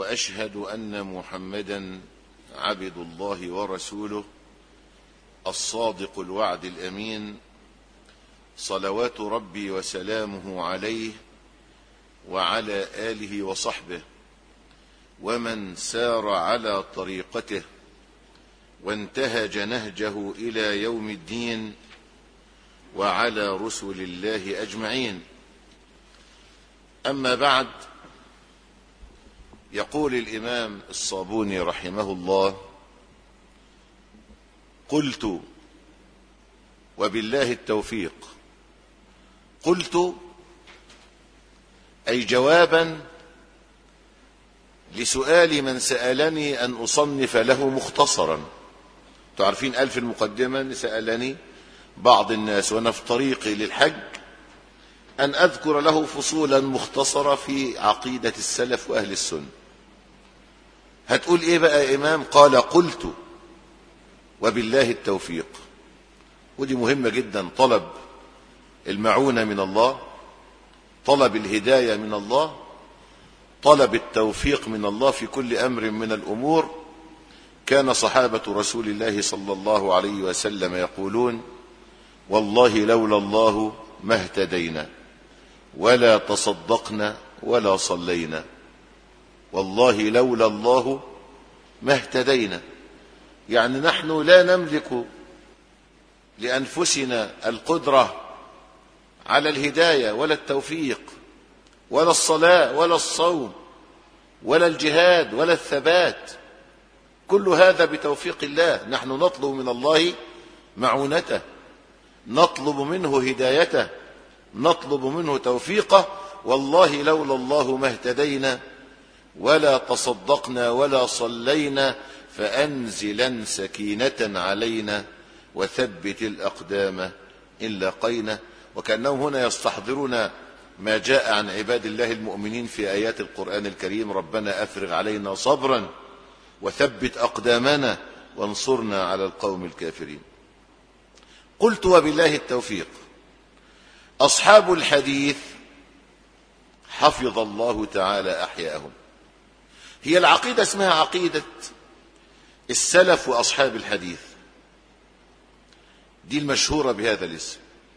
واشهد ان محمدا عبد الله ورسوله الصادق الوعد الامين صلوات ربي وسلامه عليه وعلى اله وصحبه ومن سار على طريقته وانتهج نهجه الى يوم الدين وعلى رسل الله اجمعين اما بعد يقول الامام الصابوني رحمه الله قلت وبالله التوفيق قلت اي جوابا لسؤال من سالني ان اصنف له مختصرا تعرفين الف المقدمه سالني بعض الناس وانا في طريقي للحج ان اذكر له فصولا مختصره في عقيده السلف واهل السنه هتقول ايه بقى يا امام قال قلت وبالله التوفيق ودي مهمه جدا طلب المعونه من الله طلب الهدايه من الله طلب التوفيق من الله في كل امر من الامور كان صحابه رسول الله صلى الله عليه وسلم يقولون والله لولا الله ما اهتدينا ولا تصدقنا ولا صلينا والله لولا الله ما اهتدينا يعني نحن لا نملك لانفسنا القدره على الهدايه ولا التوفيق ولا الصلاه ولا الصوم ولا الجهاد ولا الثبات كل هذا بتوفيق الله نحن نطلب من الله معونته نطلب منه هدايته نطلب منه توفيقه والله لولا الله ما اهتدينا ولا تصدقنا ولا صلينا فانزلا سكينه علينا وثبت الاقدام ان لاقينا وكانهم هنا يستحضرون ما جاء عن عباد الله المؤمنين في ايات القران الكريم ربنا افرغ علينا صبرا وثبت اقدامنا وانصرنا على القوم الكافرين قلت وبالله التوفيق اصحاب الحديث حفظ الله تعالى احياءهم هي العقيده اسمها عقيده السلف واصحاب الحديث دي المشهوره بهذا الاسم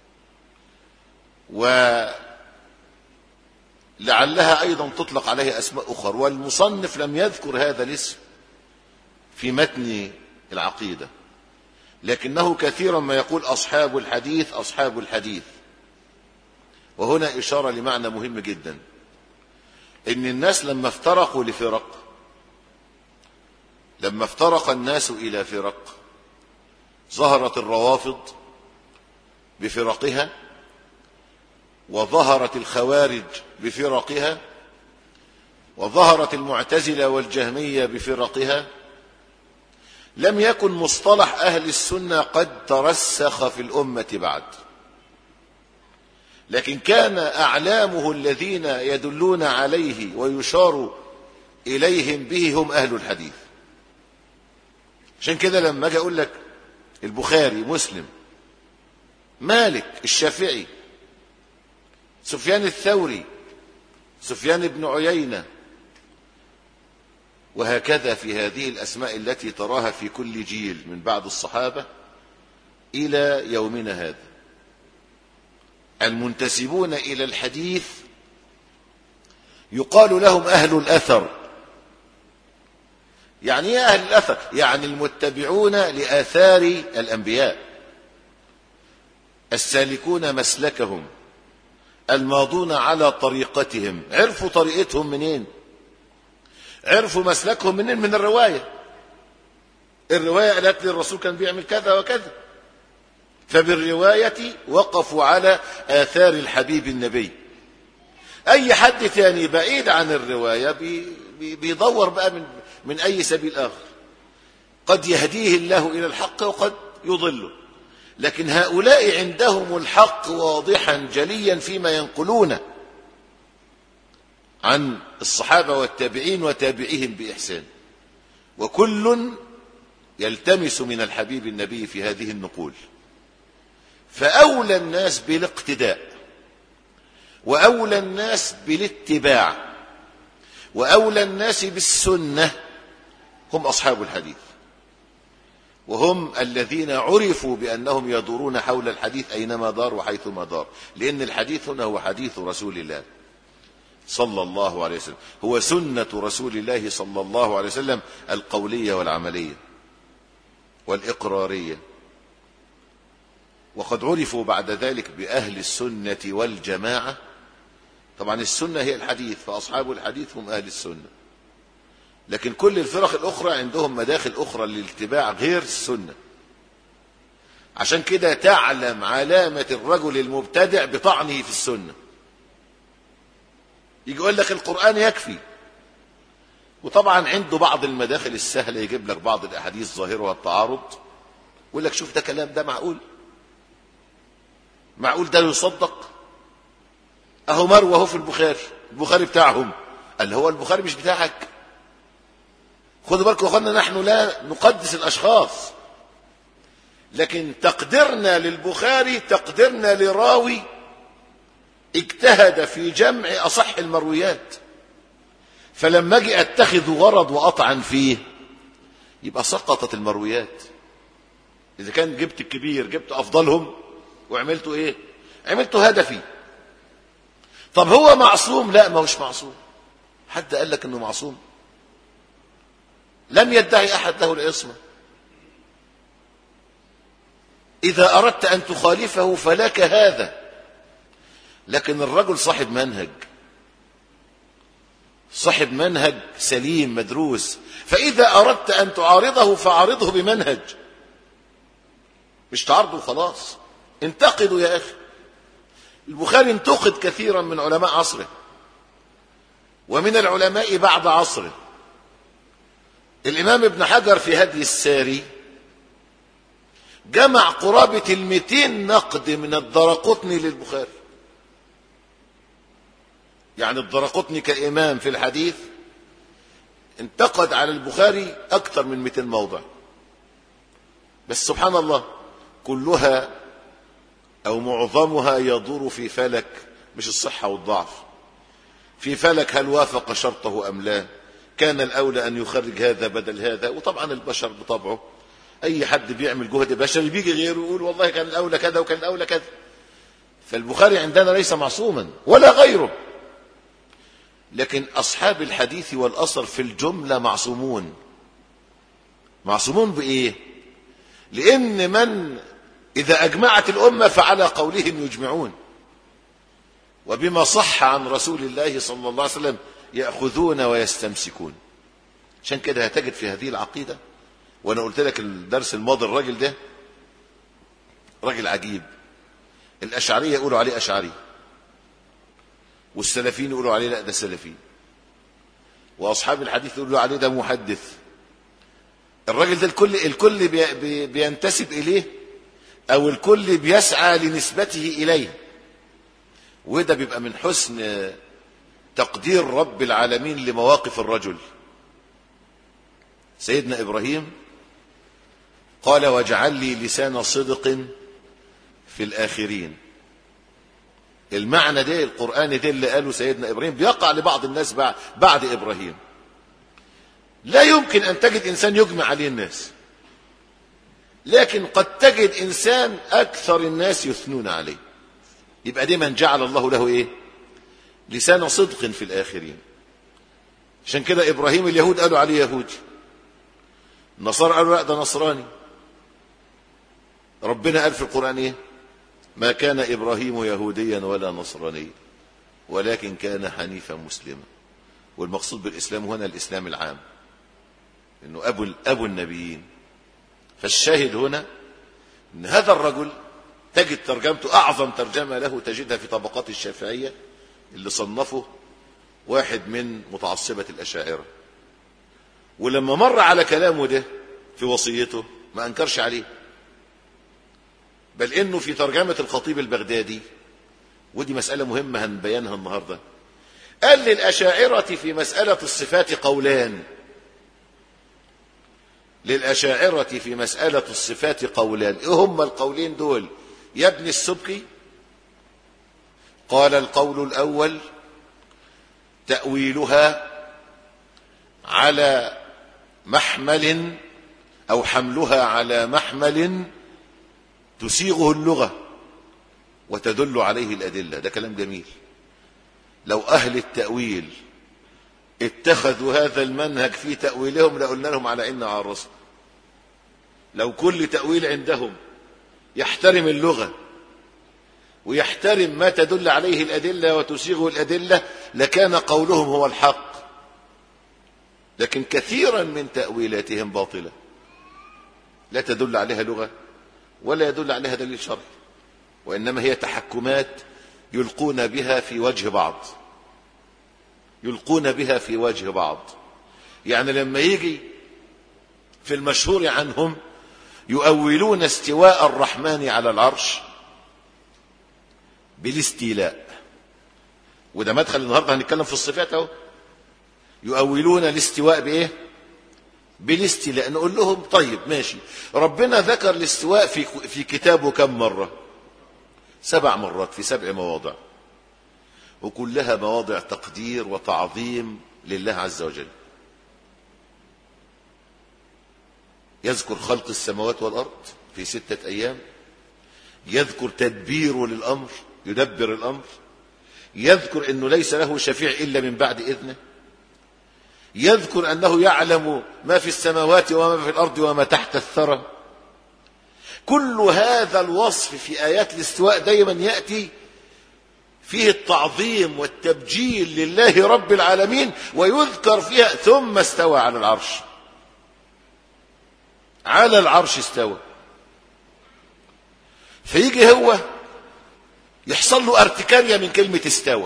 ولعلها ايضا تطلق عليها اسماء اخرى والمصنف لم يذكر هذا الاسم في متن العقيده لكنه كثيرا ما يقول اصحاب الحديث اصحاب الحديث وهنا اشاره لمعنى مهم جدا ان الناس لما افترقوا لفرق لما افترق الناس الى فرق ظهرت الروافض بفرقها وظهرت الخوارج بفرقها وظهرت المعتزله والجهميه بفرقها لم يكن مصطلح اهل السنه قد ترسخ في الامه بعد لكن كان اعلامه الذين يدلون عليه ويشار اليهم به هم اهل الحديث عشان كده لما اجي اقول لك البخاري مسلم مالك الشافعي سفيان الثوري سفيان بن عيينه وهكذا في هذه الاسماء التي تراها في كل جيل من بعد الصحابه الى يومنا هذا المنتسبون الى الحديث يقال لهم اهل الاثر يعني ايه اهل الاثر يعني المتبعون لاثار الانبياء السالكون مسلكهم الماضون على طريقتهم عرفوا طريقتهم منين عرفوا مسلكهم منين من الروايه الروايه قالت لي الرسول كان بيعمل كذا وكذا فبالروايه وقفوا على اثار الحبيب النبي اي حد تاني بعيد عن الروايه بي بي بيدور بقى من من اي سبيل اخر قد يهديه الله الى الحق وقد يضله لكن هؤلاء عندهم الحق واضحا جليا فيما ينقلونه عن الصحابه والتابعين وتابعيهم باحسان وكل يلتمس من الحبيب النبي في هذه النقول فاولى الناس بالاقتداء واولى الناس بالاتباع وأولى الناس بالسنة هم أصحاب الحديث وهم الذين عرفوا بأنهم يدورون حول الحديث أينما دار وحيثما دار لأن الحديث هنا هو حديث رسول الله صلى الله عليه وسلم هو سنة رسول الله صلى الله عليه وسلم القولية والعملية والإقرارية وقد عرفوا بعد ذلك بأهل السنة والجماعة طبعا السنة هي الحديث فأصحاب الحديث هم أهل السنة لكن كل الفرق الأخرى عندهم مداخل أخرى للاتباع غير السنة عشان كده تعلم علامة الرجل المبتدع بطعنه في السنة يجي يقول لك القرآن يكفي وطبعا عنده بعض المداخل السهلة يجيب لك بعض الأحاديث ظاهرها التعارض يقول لك شوف ده كلام ده معقول معقول ده يصدق اهو مروه اهو في البخاري البخاري بتاعهم قال هو البخاري مش بتاعك خدوا بالكم يا اخوانا نحن لا نقدس الاشخاص لكن تقديرنا للبخاري تقديرنا لراوي اجتهد في جمع اصح المرويات فلما اجي اتخذ غرض واطعن فيه يبقى سقطت المرويات اذا كان جبت الكبير جبت افضلهم وعملته ايه عملته هدفي طب هو معصوم لا ما هوش معصوم حد قال لك انه معصوم لم يدعي احد له العصمه اذا اردت ان تخالفه فلك هذا لكن الرجل صاحب منهج صاحب منهج سليم مدروس فاذا اردت ان تعارضه فعارضه بمنهج مش تعارضه خلاص انتقدوا يا اخي البخاري انتقد كثيرا من علماء عصره ومن العلماء بعد عصره الامام ابن حجر في هدي الساري جمع قرابة المتين نقد من الدرقطني للبخاري يعني الدرقطني كإمام في الحديث انتقد على البخاري أكثر من 200 موضع بس سبحان الله كلها أو معظمها يدور في فلك مش الصحة والضعف في فلك هل وافق شرطه أم لا كان الأولى أن يخرج هذا بدل هذا وطبعا البشر بطبعه أي حد بيعمل جهد بشري بيجي غيره يقول والله كان الأولى كذا وكان الأولى كذا فالبخاري عندنا ليس معصوما ولا غيره لكن أصحاب الحديث والأثر في الجملة معصومون معصومون بإيه لأن من إذا أجمعت الأمة فعلى قولهم يجمعون وبما صح عن رسول الله صلى الله عليه وسلم يأخذون ويستمسكون عشان كده هتجد في هذه العقيدة وأنا قلت لك الدرس الماضي الراجل ده راجل عجيب الأشعرية يقولوا عليه أشعري والسلفيين يقولوا عليه لا ده سلفي وأصحاب الحديث يقولوا عليه ده محدث الراجل ده الكل الكل بي بي بينتسب إليه أو الكل بيسعى لنسبته إليه وده بيبقى من حسن تقدير رب العالمين لمواقف الرجل سيدنا إبراهيم قال واجعل لي لسان صدق في الآخرين المعنى ده القرآن ده اللي قاله سيدنا إبراهيم بيقع لبعض الناس بعد إبراهيم لا يمكن أن تجد إنسان يجمع عليه الناس لكن قد تجد إنسان أكثر الناس يثنون عليه يبقى دي من جعل الله له إيه لسان صدق في الآخرين عشان كده إبراهيم اليهود قالوا عليه يهودي النصارى قالوا لا ده نصراني ربنا قال في القرآن إيه ما كان إبراهيم يهوديا ولا نصرانيا ولكن كان حنيفا مسلما والمقصود بالإسلام هنا الإسلام العام إنه أبو, أبو النبيين فالشاهد هنا ان هذا الرجل تجد ترجمته اعظم ترجمه له تجدها في طبقات الشافعيه اللي صنفه واحد من متعصبه الاشاعره ولما مر على كلامه ده في وصيته ما انكرش عليه بل انه في ترجمه الخطيب البغدادي ودي مساله مهمه هنبينها النهارده قال للاشاعره في مساله الصفات قولان للأشاعرة في مسألة الصفات قولان إيه هم القولين دول يا ابن السبكي قال القول الأول تأويلها على محمل أو حملها على محمل تسيغه اللغة وتدل عليه الأدلة ده كلام جميل لو أهل التأويل اتخذوا هذا المنهج في تأويلهم لقلنا لهم على إن على الرسل لو كل تأويل عندهم يحترم اللغة ويحترم ما تدل عليه الأدلة وتسيغه الأدلة لكان قولهم هو الحق لكن كثيرا من تأويلاتهم باطلة لا تدل عليها لغة ولا يدل عليها دليل شرعي وإنما هي تحكمات يلقون بها في وجه بعض يلقون بها في وجه بعض يعني لما يجي في المشهور عنهم يؤولون استواء الرحمن على العرش بالاستيلاء وده مدخل النهارده هنتكلم في الصفات اهو يؤولون الاستواء بايه بالاستيلاء نقول لهم طيب ماشي ربنا ذكر الاستواء في في كتابه كم مره سبع مرات في سبع مواضع وكلها مواضع تقدير وتعظيم لله عز وجل يذكر خلق السماوات والارض في سته ايام يذكر تدبيره للامر يدبر الامر يذكر انه ليس له شفيع الا من بعد اذنه يذكر انه يعلم ما في السماوات وما في الارض وما تحت الثرى كل هذا الوصف في ايات الاستواء دايما ياتي فيه التعظيم والتبجيل لله رب العالمين ويذكر فيها ثم استوى على العرش على العرش استوى فيجي هو يحصل له ارتكارية من كلمة استوى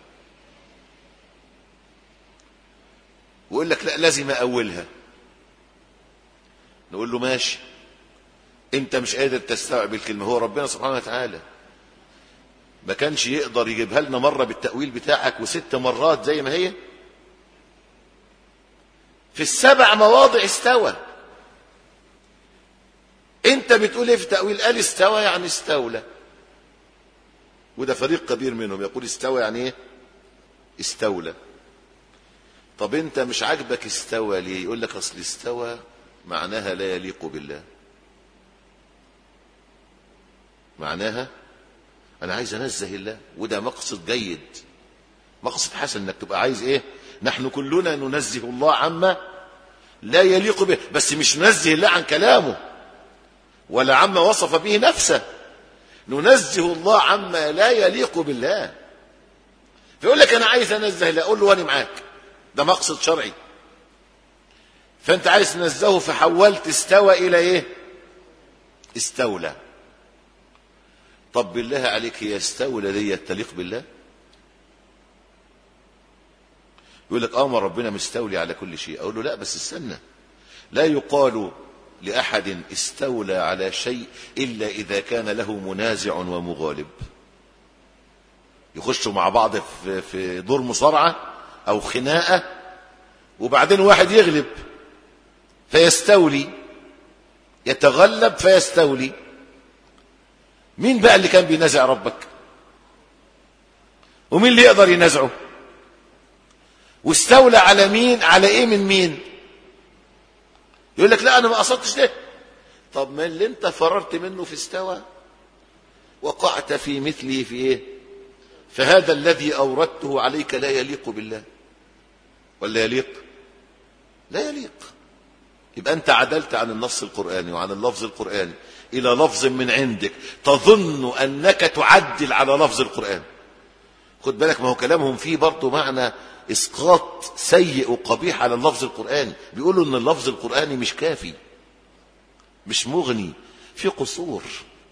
ويقول لك لا لازم أولها نقول له ماشي انت مش قادر تستوعب الكلمة هو ربنا سبحانه وتعالى ما كانش يقدر يجيبها لنا مرة بالتأويل بتاعك وست مرات زي ما هي في السبع مواضع استوى انت بتقول ايه في تأويل قال استوى يعني استولى وده فريق كبير منهم يقول استوى يعني ايه استولى طب انت مش عاجبك استوى ليه يقول لك اصل استوى معناها لا يليق بالله معناها انا عايز انزه الله وده مقصد جيد مقصد حسن انك تبقى عايز ايه نحن كلنا ننزه الله عما لا يليق به بس مش ننزه الله عن كلامه ولا عما وصف به نفسه ننزه الله عما لا يليق بالله فيقول لك انا عايز انزه الله اقول له وانا معاك ده مقصد شرعي فانت عايز تنزهه فحولت استوى الى ايه استولى طب بالله عليك هي استولى دي تليق بالله يقول لك اه ما ربنا مستولي على كل شيء اقول له لا بس استنى لا يقال لاحد استولى على شيء الا اذا كان له منازع ومغالب يخشوا مع بعض في في دور مصارعه او خناقه وبعدين واحد يغلب فيستولي يتغلب فيستولي مين بقى اللي كان بينازع ربك ومين اللي يقدر ينازعه واستولى على مين على ايه من مين يقول لك لا انا ما قصدتش ده طب ما اللي انت فررت منه في استوى وقعت في مثله في ايه فهذا الذي اوردته عليك لا يليق بالله ولا يليق لا يليق يبقى انت عدلت عن النص القراني وعن اللفظ القراني الى لفظ من عندك تظن انك تعدل على لفظ القران خد بالك ما هو كلامهم فيه برضه معنى اسقاط سيء وقبيح على اللفظ القراني بيقولوا ان اللفظ القراني مش كافي مش مغني في قصور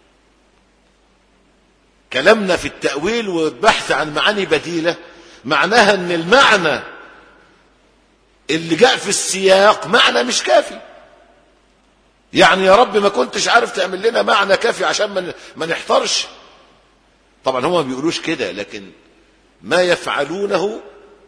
كلامنا في التاويل والبحث عن معاني بديله معناها ان المعنى اللي جاء في السياق معنى مش كافي يعني يا رب ما كنتش عارف تعمل لنا معنى كافي عشان ما ما نحترش طبعا هم ما بيقولوش كده لكن ما يفعلونه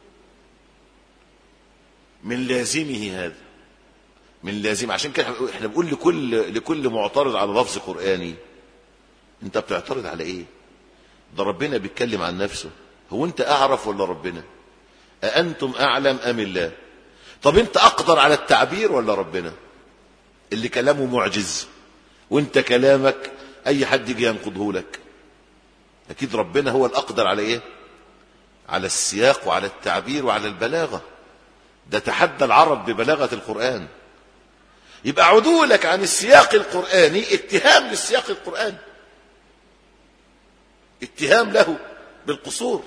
من لازمه هذا من لازم عشان كده احنا بنقول لكل لكل معترض على لفظ قراني انت بتعترض على ايه ده ربنا بيتكلم عن نفسه هو انت اعرف ولا ربنا أأنتم اعلم ام الله طب انت اقدر على التعبير ولا ربنا اللي كلامه معجز وانت كلامك اي حد يجي ينقضه لك اكيد ربنا هو الاقدر على ايه على السياق وعلى التعبير وعلى البلاغه ده تحدى العرب ببلاغه القران يبقى عدولك عن السياق القراني اتهام للسياق القراني اتهام له بالقصور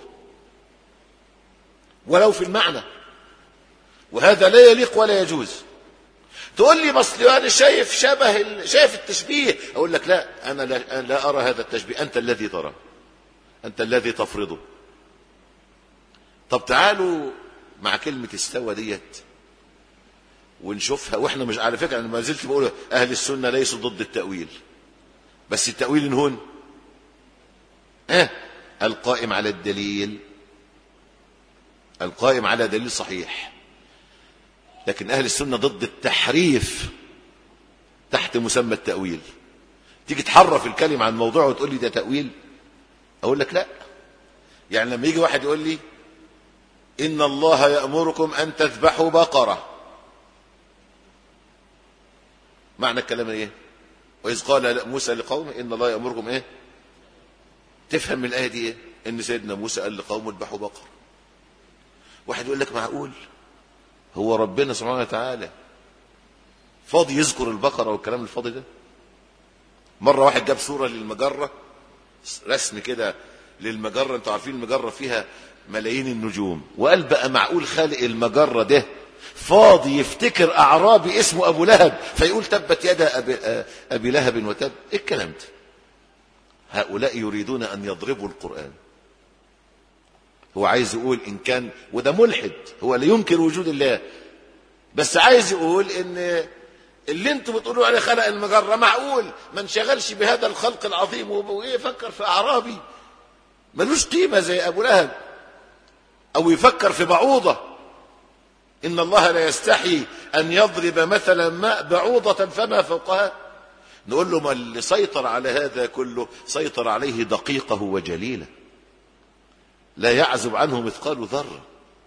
ولو في المعنى وهذا لا يليق ولا يجوز تقول لي مصل انا شايف شبه ال... شايف التشبيه اقول لك لا انا لا, أنا لا ارى هذا التشبيه انت الذي ترى انت الذي تفرضه طب تعالوا مع كلمة استوى ديت ونشوفها واحنا مش على فكرة انا ما زلت بقول اهل السنة ليسوا ضد التأويل بس التأويل هون اه القائم على الدليل القائم على دليل صحيح لكن أهل السنة ضد التحريف تحت مسمى التأويل تيجي تحرف الكلمة عن موضوع وتقول لي ده تأويل أقول لك لا يعني لما يجي واحد يقول لي إن الله يأمركم أن تذبحوا بقرة معنى الكلام ايه وإذ قال موسى لقومه إن الله يأمركم إيه تفهم من الآية دي إيه إن سيدنا موسى قال لقومه اذبحوا بقرة واحد يقول لك معقول هو ربنا سبحانه وتعالى فاضي يذكر البقرة والكلام الفاضي ده مرة واحد جاب صورة للمجرة رسم كده للمجرة انتوا عارفين المجرة فيها ملايين النجوم وقال بقى معقول خالق المجرة ده فاضي يفتكر أعرابي اسمه أبو لهب فيقول تبت يدا أبي, أبي لهب وتب إيه الكلام ده هؤلاء يريدون أن يضربوا القرآن هو عايز يقول إن كان وده ملحد هو لا ينكر وجود الله بس عايز يقول إن اللي انتوا بتقولوا عليه خلق المجرة معقول ما انشغلش بهذا الخلق العظيم ويفكر في أعرابي ملوش قيمة زي أبو لهب أو يفكر في بعوضة إن الله لا يستحي أن يضرب مثلا ماء بعوضة فما فوقها نقول له ما اللي سيطر على هذا كله سيطر عليه دقيقه وجليله لا يعزب عنه مثقال ذرة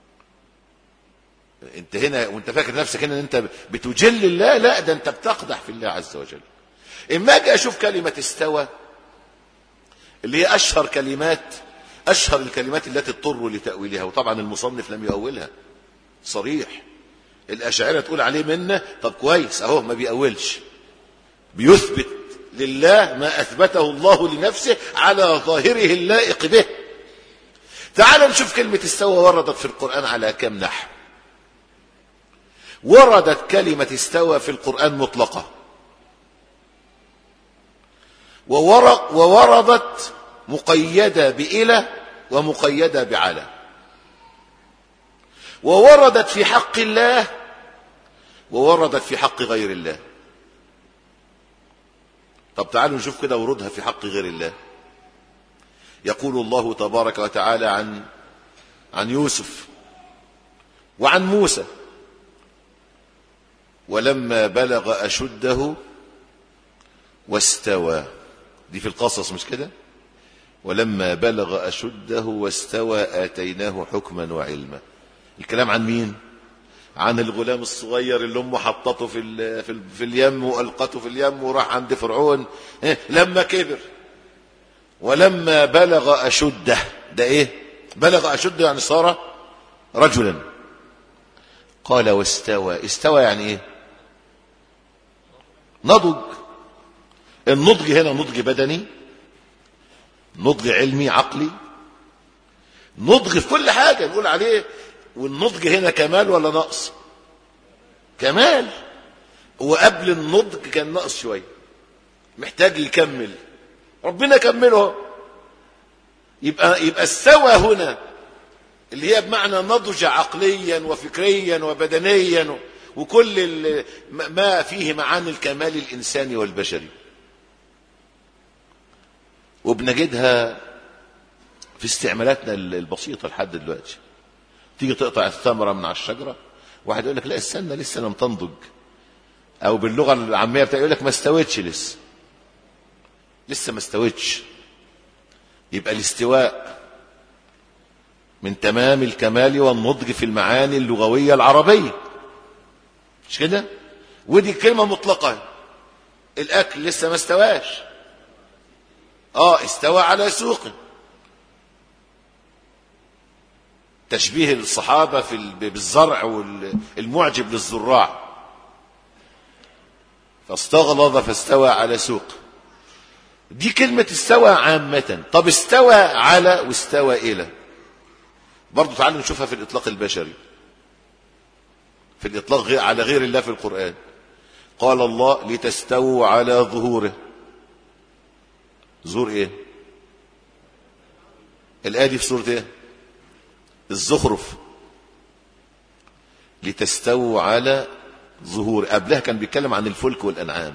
انت هنا وانت فاكر نفسك هنا ان انت بتجل الله لا ده انت بتقدح في الله عز وجل اما اجي اشوف كلمة استوى اللي هي اشهر كلمات اشهر الكلمات التي اضطروا لتأويلها وطبعا المصنف لم يؤولها صريح الاشاعرة تقول عليه منه طب كويس اهو ما بيأولش بيثبت لله ما اثبته الله لنفسه على ظاهره اللائق به تعال نشوف كلمة استوى وردت في القرآن على كم نحو وردت كلمة استوى في القرآن مطلقة ووردت مقيدة بإلى ومقيدة بعلى ووردت في حق الله ووردت في حق غير الله طب تعالوا نشوف كده ورودها في حق غير الله يقول الله تبارك وتعالى عن عن يوسف وعن موسى ولما بلغ أشده واستوى دي في القصص مش كده ولما بلغ أشده واستوى آتيناه حكما وعلما الكلام عن مين عن الغلام الصغير اللي امه حطته في ال في, ال في اليم والقته في اليم وراح عند فرعون لما كبر ولما بلغ أشده ده إيه بلغ أشده يعني صار رجلا قال واستوى استوى يعني إيه نضج النضج هنا نضج بدني نضج علمي عقلي نضج في كل حاجة نقول عليه والنضج هنا كمال ولا نقص كمال وقبل النضج كان نقص شوية محتاج يكمل ربنا كمله يبقى يبقى استوى هنا اللي هي بمعنى نضج عقليا وفكريا وبدنيا وكل ما فيه معاني الكمال الانساني والبشري وبنجدها في استعمالاتنا البسيطه لحد دلوقتي تيجي تقطع الثمره من على الشجره واحد يقول لك لا استنى لسه لم تنضج او باللغه العاميه بتاعي يقول لك ما استويتش لسه لسه ما استوتش يبقى الاستواء من تمام الكمال والنضج في المعاني اللغوية العربية مش كده ودي كلمة مطلقة الأكل لسه ما استواش اه استوى على سوقه تشبيه الصحابة في ال- بالزرع والمعجب للزراع فاستغلظ فاستوى على سوق دي كلمة استوى عامة طب استوى على واستوى إلى برضو تعالوا نشوفها في الإطلاق البشري في الإطلاق غير على غير الله في القرآن قال الله لتستووا على ظهوره ظهور ايه الآية دي في سورة ايه الزخرف لتستووا على ظهور قبلها كان بيتكلم عن الفلك والأنعام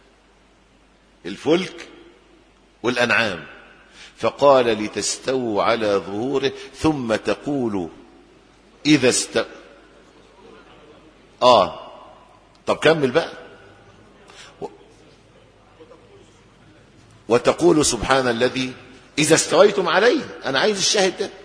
الفلك والأنعام فقال لتستووا على ظهوره ثم تقولوا إذا است آه طب كمل بقى و- وتقول سبحان الذي إذا استويتم عليه أنا عايز الشاهد ده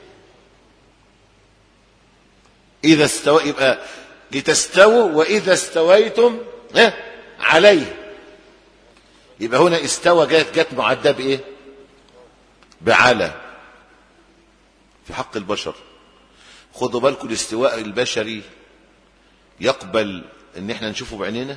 إذا استوى يبقى لتستووا وإذا استويتم ها عليه يبقى هنا استوى جت جت معدة بإيه؟ بعلى في حق البشر خدوا بالكم الاستواء البشري يقبل ان احنا نشوفه بعينينا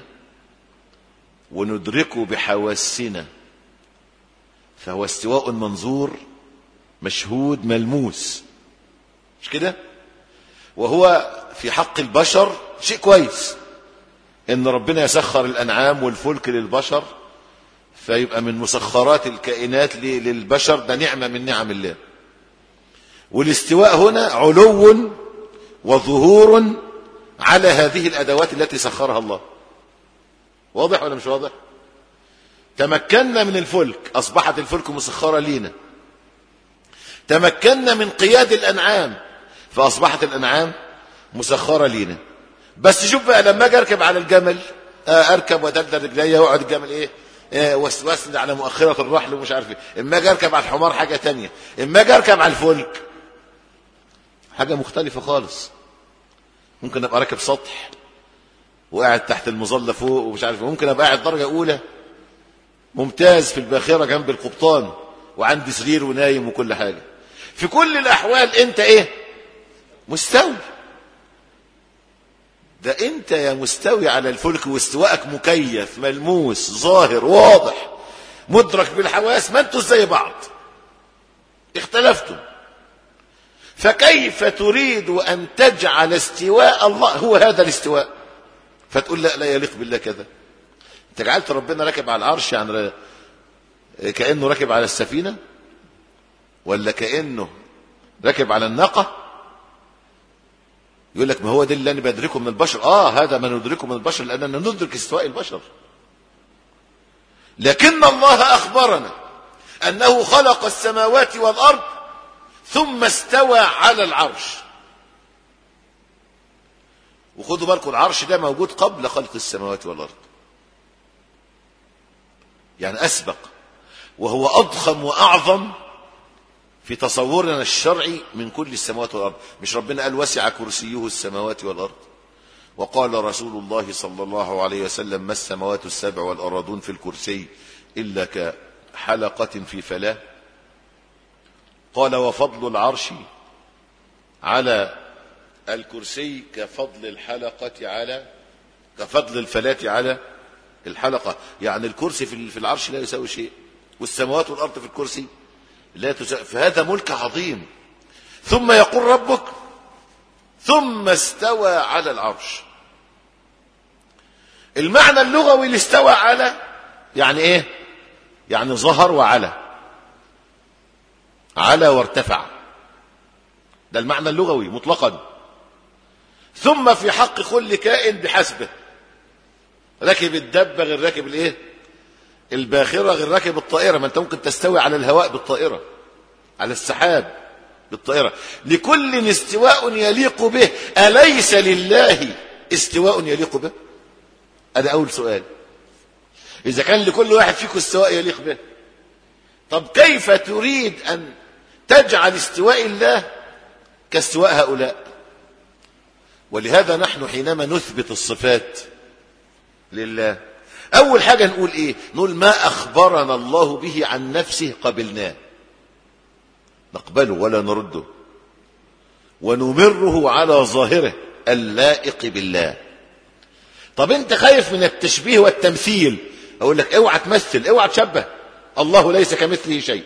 وندركه بحواسنا فهو استواء منظور مشهود ملموس مش كده وهو في حق البشر شيء كويس ان ربنا يسخر الانعام والفلك للبشر فيبقى من مسخرات الكائنات ل- للبشر ده نعمه من نعم الله والاستواء هنا علو وظهور على هذه الادوات التي سخرها الله واضح ولا مش واضح تمكنا من الفلك اصبحت الفلك مسخره لينا تمكنا من قياد الانعام فاصبحت الانعام مسخره لينا بس شوف بقى لما اجي اركب على الجمل آه، اركب وادلدل رجليا واقعد الجمل ايه آه، وس- واسند على مؤخره الرحل ومش عارف ايه اما اجي اركب على الحمار حاجه تانية اما اجي اركب على الفلك حاجه مختلفه خالص ممكن ابقى راكب سطح وقاعد تحت المظله فوق ومش عارف إيه. ممكن ابقى قاعد درجه اولى ممتاز في الباخره جنب القبطان وعندي سرير ونايم وكل حاجه في كل الاحوال انت ايه مستوي ده انت يا مستوي على الفلك واستواءك مكيف ملموس ظاهر واضح مدرك بالحواس ما انتوا زي بعض اختلفتم فكيف تريد ان تجعل استواء الله هو هذا الاستواء فتقول لا لا يليق بالله كذا انت جعلت ربنا راكب على العرش يعني ر- كانه راكب على السفينه ولا كانه راكب على الناقه يقول لك ما هو ده اللي انا بدركه من البشر اه هذا ما ندركه من البشر لاننا ندرك استواء البشر لكن الله اخبرنا انه خلق السماوات والارض ثم استوى على العرش وخدوا بالكم العرش ده موجود قبل خلق السماوات والارض يعني اسبق وهو اضخم واعظم في تصورنا الشرعي من كل السماوات والارض مش ربنا قال وسع كرسيه السماوات والارض وقال رسول الله صلى الله عليه وسلم ما السماوات السبع والارضون في الكرسي الا كحلقه في فلاه قال وفضل العرش على الكرسي كفضل الحلقه على كفضل الفلاه على الحلقه يعني الكرسي في في العرش لا يساوي شيء والسماوات والارض في الكرسي لا تساوي فهذا ملك عظيم ثم يقول ربك ثم استوى على العرش المعنى اللغوي اللي استوى على يعني ايه يعني ظهر وعلى على وارتفع ده المعنى اللغوي مطلقا ثم في حق كل كائن بحسبه راكب الدبه غير راكب الايه الباخره غير راكب الطائره ما انت ممكن تستوي على الهواء بالطائره على السحاب بالطائره لكل استواء يليق به اليس لله استواء يليق به هذا اول سؤال اذا كان لكل واحد فيكم استواء يليق به طب كيف تريد ان تجعل استواء الله كاستواء هؤلاء ولهذا نحن حينما نثبت الصفات لله أول حاجة نقول إيه نقول ما أخبرنا الله به عن نفسه قبلناه نقبله ولا نرده ونمره على ظاهره اللائق بالله طب انت خايف من التشبيه والتمثيل اقول لك اوعى تمثل اوعى تشبه الله ليس كمثله شيء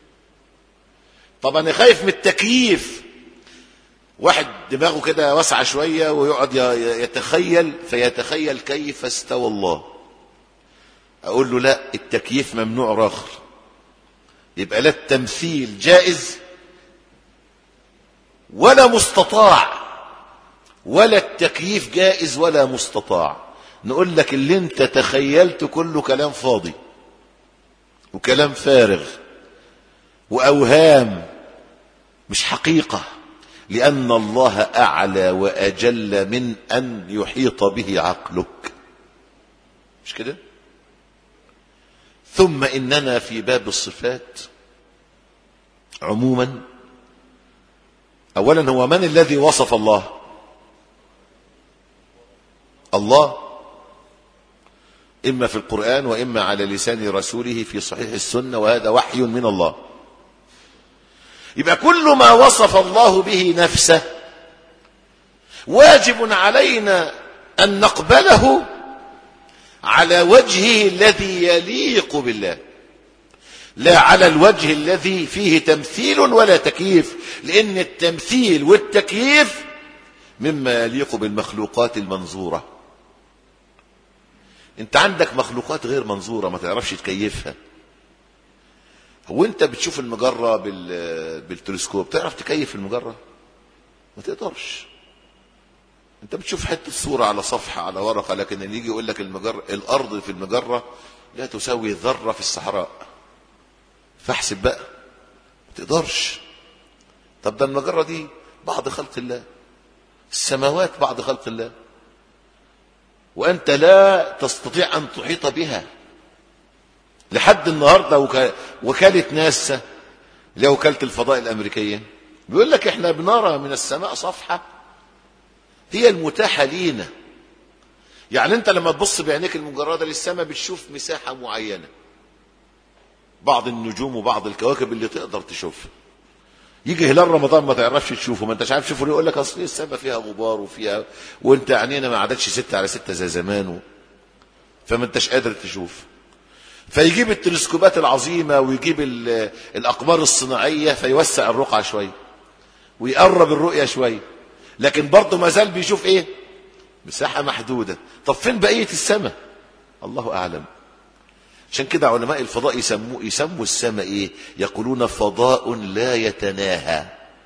طب انا خايف من التكييف واحد دماغه كده واسعه شويه ويقعد يتخيل فيتخيل كيف استوى الله اقول له لا التكييف ممنوع راخر يبقى لا التمثيل جائز ولا مستطاع ولا التكييف جائز ولا مستطاع نقول لك اللي انت تخيلته كله كلام فاضي وكلام فارغ واوهام مش حقيقه لان الله اعلى واجل من ان يحيط به عقلك مش كده ثم اننا في باب الصفات عموما اولا هو من الذي وصف الله الله اما في القران واما على لسان رسوله في صحيح السنه وهذا وحي من الله يبقى كل ما وصف الله به نفسه واجب علينا ان نقبله على وجهه الذي يليق بالله لا على الوجه الذي فيه تمثيل ولا تكييف لان التمثيل والتكييف مما يليق بالمخلوقات المنظوره انت عندك مخلوقات غير منظوره ما تعرفش تكيفها هو انت بتشوف المجره بالتلسكوب تعرف تكيف المجره ما تقدرش انت بتشوف حته صوره على صفحه على ورقه لكن اللي يجي يقول لك المجره الارض في المجره لا تساوي ذره في الصحراء فاحسب بقى ما تقدرش طب ده المجره دي بعض خلق الله السماوات بعض خلق الله وانت لا تستطيع ان تحيط بها لحد النهارده وك... وكاله ناسا اللي هي وكاله الفضاء الامريكيه بيقول لك احنا بنرى من السماء صفحه هي المتاحه لينا يعني انت لما تبص بعينيك المجرده للسماء بتشوف مساحه معينه بعض النجوم وبعض الكواكب اللي تقدر تشوفها يجي هلال رمضان ما تعرفش تشوفه ما انتش عارف تشوفه يقول لك اصل السماء فيها غبار وفيها وانت عينينا ما عادتش ستة على ستة زي زمان و... فما انتش قادر تشوف فيجيب التلسكوبات العظيمة ويجيب ال... الأقمار الصناعية فيوسع الرقعة شوية ويقرب الرؤية شوية لكن برضه ما زال بيشوف ايه مساحة محدودة طب فين بقية السماء الله أعلم عشان كده علماء الفضاء يسموا يسموا السماء ايه يقولون فضاء لا يتناهى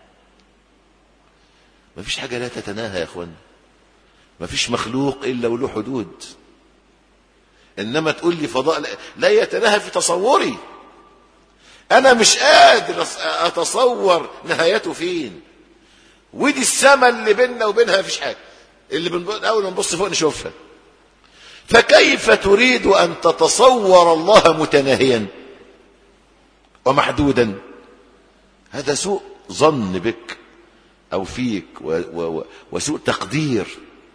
ما فيش حاجة لا تتناهى يا اخوان ما فيش مخلوق الا وله حدود انما تقول لي فضاء لا يتناهى في تصوري انا مش قادر اتصور نهايته فين ودي السماء اللي بيننا وبينها مفيش حاجه اللي بن... اول ما نبص فوق نشوفها فكيف تريد ان تتصور الله متناهيا ومحدودا هذا سوء ظن بك او فيك و... و... وسوء تقدير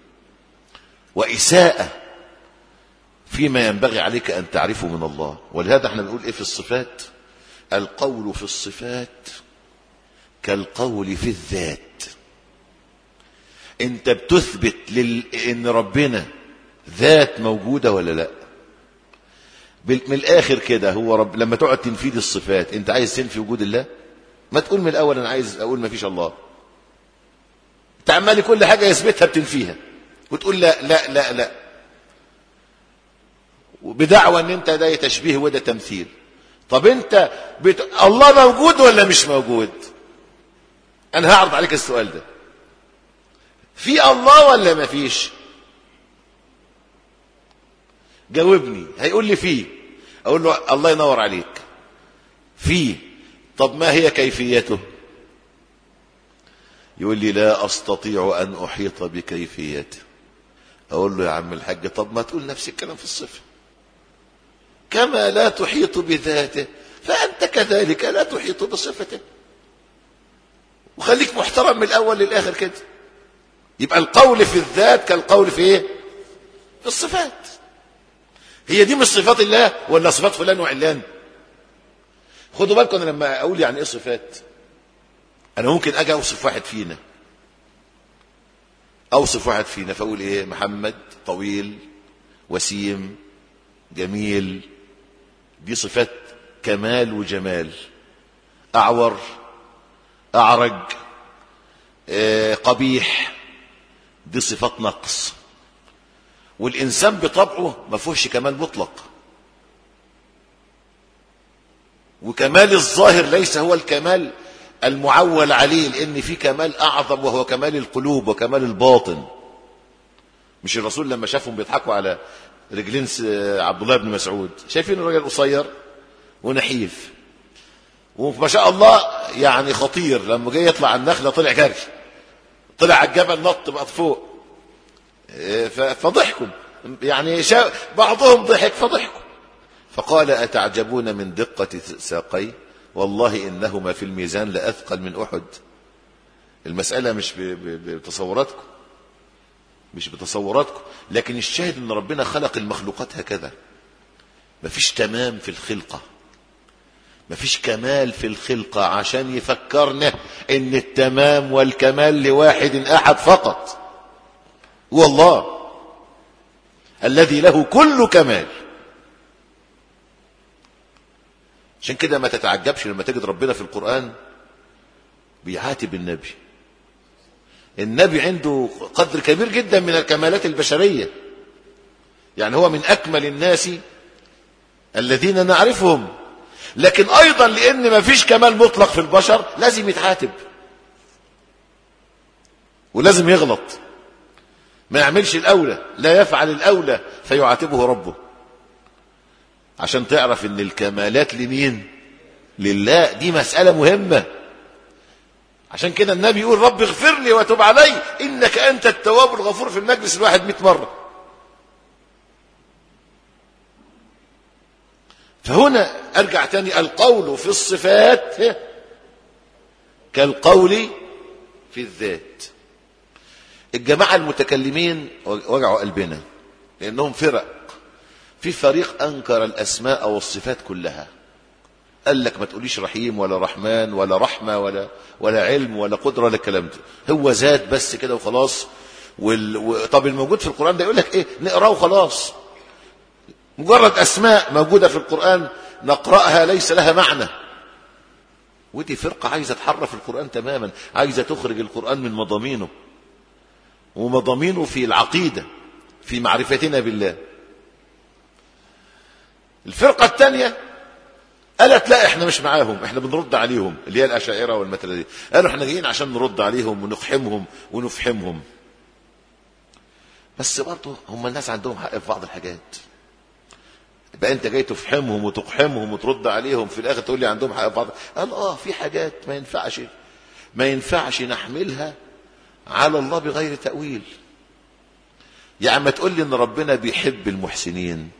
واساءه فيما ينبغي عليك ان تعرفه من الله ولهذا احنا بنقول ايه في الصفات القول في الصفات كالقول في الذات انت بتثبت لل... ان ربنا ذات موجودة ولا لا من الاخر كده هو رب لما تقعد تنفيذ الصفات انت عايز تنفي وجود الله ما تقول من الاول انا عايز اقول ما فيش الله انت عمال كل حاجة يثبتها بتنفيها وتقول لا لا لا لا بدعوى ان انت ده تشبيه وده تمثيل طب انت بت... الله موجود ولا مش موجود انا هعرض عليك السؤال ده في الله ولا ما فيش جاوبني هيقول لي فيه اقول له الله ينور عليك فيه طب ما هي كيفيته يقول لي لا استطيع ان احيط بكيفيته اقول له يا عم الحاج طب ما تقول نفس الكلام في الصفه كما لا تحيط بذاته فانت كذلك لا تحيط بصفته وخليك محترم من الاول للاخر كده يبقى القول في الذات كالقول في ايه في الصفات هي دي مش صفات الله ولا صفات فلان وعلان خدوا بالكم انا لما اقول يعني ايه صفات انا ممكن اجي اوصف واحد فينا اوصف واحد فينا فاقول ايه محمد طويل وسيم جميل دي صفات كمال وجمال اعور اعرج آه، قبيح دي صفات نقص والانسان بطبعه ما فيهوش كمال مطلق وكمال الظاهر ليس هو الكمال المعول عليه لان في كمال اعظم وهو كمال القلوب وكمال الباطن مش الرسول لما شافهم بيضحكوا على رجلين س- عبد الله بن مسعود شايفين الراجل قصير ونحيف وما شاء الله يعني خطير لما جه يطلع على النخله طلع جري طلع على الجبل نط بقى فوق إيه، ف- فضحكوا يعني شا... بعضهم ضحك فضحكوا فقال أتعجبون من دقة ساقي والله إنهما في الميزان لأثقل من أحد المسألة مش ب- ب- بتصوراتكم مش بتصوراتكم لكن الشاهد ان ربنا خلق المخلوقات هكذا مفيش تمام في الخلقة مفيش كمال في الخلقة عشان يفكرنا ان التمام والكمال لواحد احد فقط هو الله الذي له كل كمال عشان كده ما تتعجبش لما تجد ربنا في القرآن بيعاتب النبي النبي عنده قدر كبير جدا من الكمالات البشرية يعني هو من أكمل الناس الذين نعرفهم لكن أيضا لأن ما فيش كمال مطلق في البشر لازم يتعاتب ولازم يغلط ما يعملش الأولى لا يفعل الأولى فيعاتبه ربه عشان تعرف ان الكمالات لمين لله دي مسألة مهمة عشان كده النبي يقول رب اغفر لي وتب علي انك انت التواب الغفور في المجلس الواحد 100 مرة فهنا ارجع تاني القول في الصفات كالقول في الذات الجماعة المتكلمين وجعوا قلبنا لانهم فرق في فريق انكر الاسماء والصفات كلها قال لك ما تقوليش رحيم ولا رحمن ولا رحمه ولا ولا علم ولا قدره ولا الكلام ده هو ذات بس كده وخلاص وال... و... طب الموجود في القران ده يقول لك ايه نقراه وخلاص مجرد اسماء موجوده في القران نقراها ليس لها معنى ودي فرقه عايزه تحرف القران تماما عايزه تخرج القران من مضامينه ومضامينه في العقيده في معرفتنا بالله الفرقة الثانية قالت لا احنا مش معاهم احنا بنرد عليهم اللي هي الاشاعره والمثل دي قالوا احنا جايين عشان نرد عليهم ونقحمهم ونفحمهم بس برضه هم الناس عندهم حق في بعض الحاجات يبقى انت جاي تفحمهم وتقحمهم وترد عليهم في الاخر تقول لي عندهم حق في بعض قال اه في حاجات ما ينفعش ما ينفعش نحملها على الله بغير تأويل يعني ما تقول لي ان ربنا بيحب المحسنين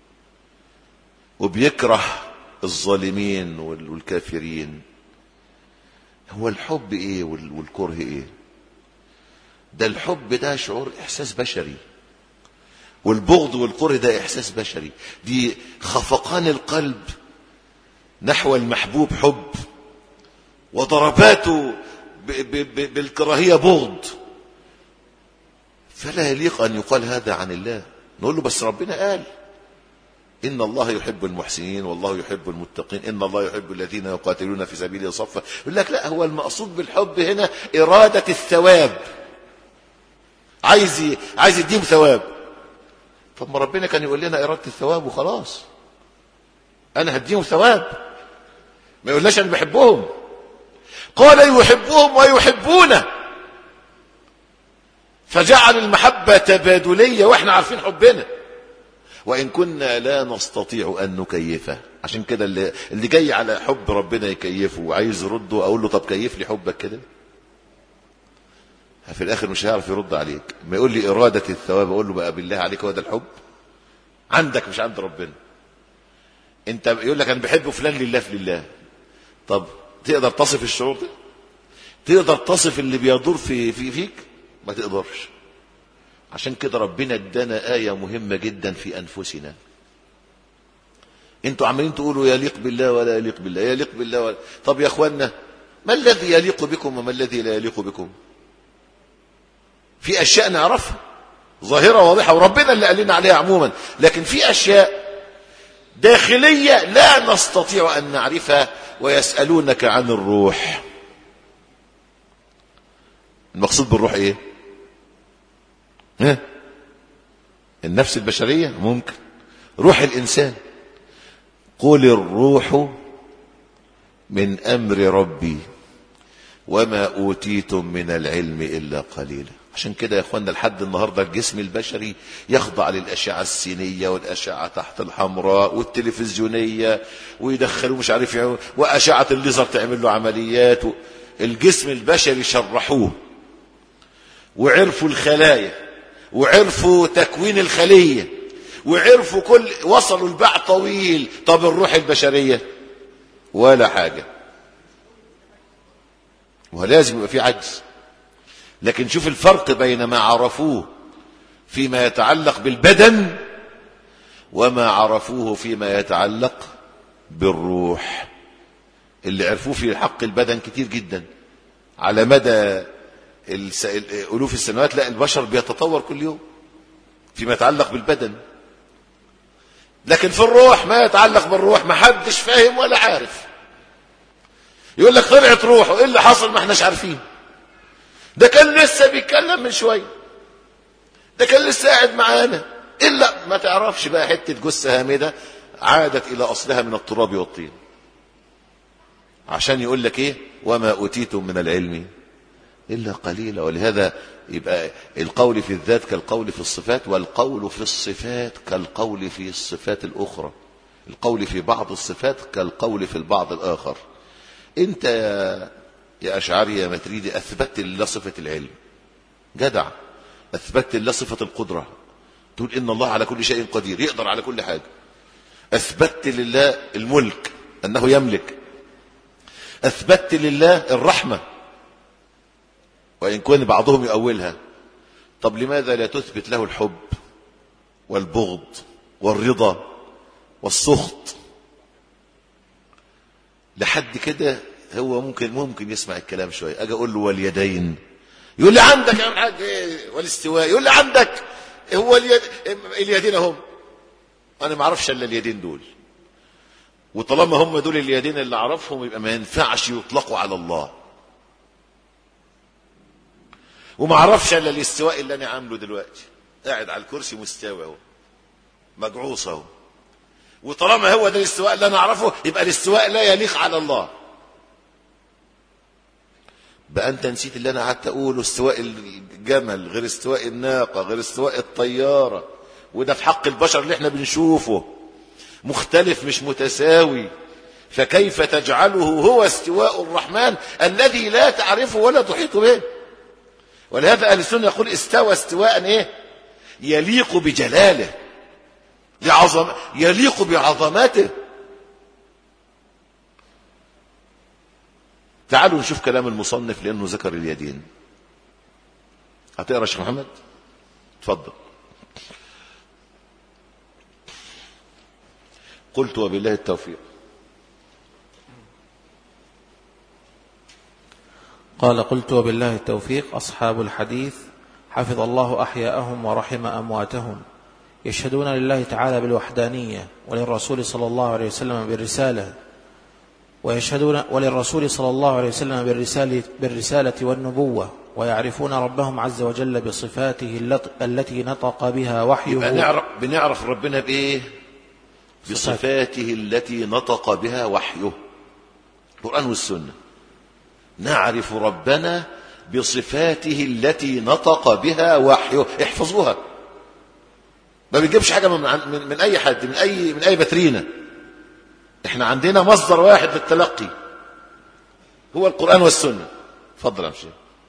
وبيكره الظالمين والكافرين هو الحب ايه والكره ايه ده الحب ده شعور احساس بشري والبغض والكره ده احساس بشري دي خفقان القلب نحو المحبوب حب وضرباته بالكراهيه بغض فلا يليق ان يقال هذا عن الله نقول له بس ربنا قال إن الله يحب المحسنين والله يحب المتقين إن الله يحب الذين يقاتلون في سبيله صفا يقول لك لا هو المقصود بالحب هنا إرادة الثواب عايز عايز يديهم ثواب طب ما ربنا كان يقول لنا إرادة الثواب وخلاص أنا هديهم ثواب ما يقولناش أنا بحبهم قال يحبهم ويحبونه فجعل المحبة تبادلية وإحنا عارفين حبنا وإن كنا لا نستطيع أن نكيفه عشان كده اللي, اللي جاي على حب ربنا يكيفه وعايز يرده أقول له طب كيف لي حبك كده في الآخر مش هيعرف يرد عليك ما يقول لي إرادة الثواب أقول له بقى بالله عليك هو ده الحب عندك مش عند ربنا انت يقول لك انا بحب فلان لله في لله طب تقدر تصف الشعور ده تقدر تصف اللي بيدور في, في فيك ما تقدرش عشان كده ربنا ادانا آية مهمة جدا في أنفسنا انتوا عمالين تقولوا يليق بالله ولا يليق بالله يليق بالله ولا طب يا اخوانا ما الذي يليق بكم وما الذي لا يليق بكم في اشياء نعرفها ظاهره واضحه وربنا اللي قال لنا عليها عموما لكن في اشياء داخليه لا نستطيع ان نعرفها ويسالونك عن الروح المقصود بالروح ايه ها النفس البشريه ممكن روح الانسان قل الروح من امر ربي وما اوتيتم من العلم الا قليلا عشان كده يا اخوانا لحد النهارده الجسم البشري يخضع للاشعه السينيه والاشعه تحت الحمراء والتلفزيونيه ويدخلوه مش عارف يعني واشعه الليزر تعمل له عمليات الجسم البشري شرحوه وعرفوا الخلايا وعرفوا تكوين الخليه وعرفوا كل وصلوا الباع طويل طب الروح البشريه ولا حاجه ولازم يبقى في عجز لكن شوف الفرق بين ما عرفوه فيما يتعلق بالبدن وما عرفوه فيما يتعلق بالروح اللي عرفوه في حق البدن كتير جدا على مدى الس... ألوف السنوات لا البشر بيتطور كل يوم فيما يتعلق بالبدن لكن في الروح ما يتعلق بالروح ما حدش فاهم ولا عارف يقول لك طلعت روحه ايه اللي حصل ما احناش عارفين ده كان لسه بيتكلم من شويه ده كان لسه قاعد معانا الا ما تعرفش بقى حته جثه هامده عادت الى اصلها من التراب والطين عشان يقول لك ايه وما اوتيتم من العلم الا قليلا ولهذا يبقى القول في الذات كالقول في الصفات والقول في الصفات كالقول في الصفات الاخرى القول في بعض الصفات كالقول في البعض الاخر انت يا يا اشعري يا متريدي اثبتت لله صفه العلم جدع اثبتت لله صفه القدره تقول ان الله على كل شيء قدير يقدر على كل حاجه اثبتت لله الملك انه يملك اثبتت لله الرحمه وان كان بعضهم يؤولها طب لماذا لا تثبت له الحب والبغض والرضا والسخط لحد كده هو ممكن ممكن يسمع الكلام شويه اجي اقول له واليدين يقول لي عندك يا حاج إيه والاستواء يقول لي عندك هو اليد اليدين اهم انا ما اعرفش الا اليدين دول وطالما هم دول اليدين اللي اعرفهم يبقى ما ينفعش يطلقوا على الله وما اعرفش الا الاستواء اللي انا عامله دلوقتي قاعد على الكرسي مستوي اهو مجعوص اهو وطالما هو ده الاستواء اللي انا اعرفه يبقى الاستواء لا يليق على الله بقى انت نسيت اللي انا قعدت اقوله استواء الجمل غير استواء الناقه غير استواء الطياره وده في حق البشر اللي احنا بنشوفه مختلف مش متساوي فكيف تجعله هو استواء الرحمن الذي لا تعرفه ولا تحيط به ولهذا اهل السنه يقول استوى استواء ايه يليق بجلاله لعظم يليق بعظمته تعالوا نشوف كلام المصنف لانه ذكر اليدين هتقرا يا شيخ محمد اتفضل قلت وبالله التوفيق قال قلت وبالله التوفيق أصحاب الحديث حفظ الله أحياءهم ورحم أمواتهم يشهدون لله تعالى بالوحدانية وللرسول صلى الله عليه وسلم بالرسالة ويشهدون وللرسول صلى الله عليه وسلم بالرسالة, بالرسالة والنبوة ويعرفون ربهم عز وجل بصفاته التي نطق بها وحيه بنعرف, بنعرف ربنا بإيه بصفاته التي نطق بها وحيه القرآن والسنة نعرف ربنا بصفاته التي نطق بها وحيه احفظوها ما بنجيبش حاجه من, من, من اي حد من اي من اي بترينه احنا عندنا مصدر واحد للتلقي هو القران والسنه اتفضل يا مشي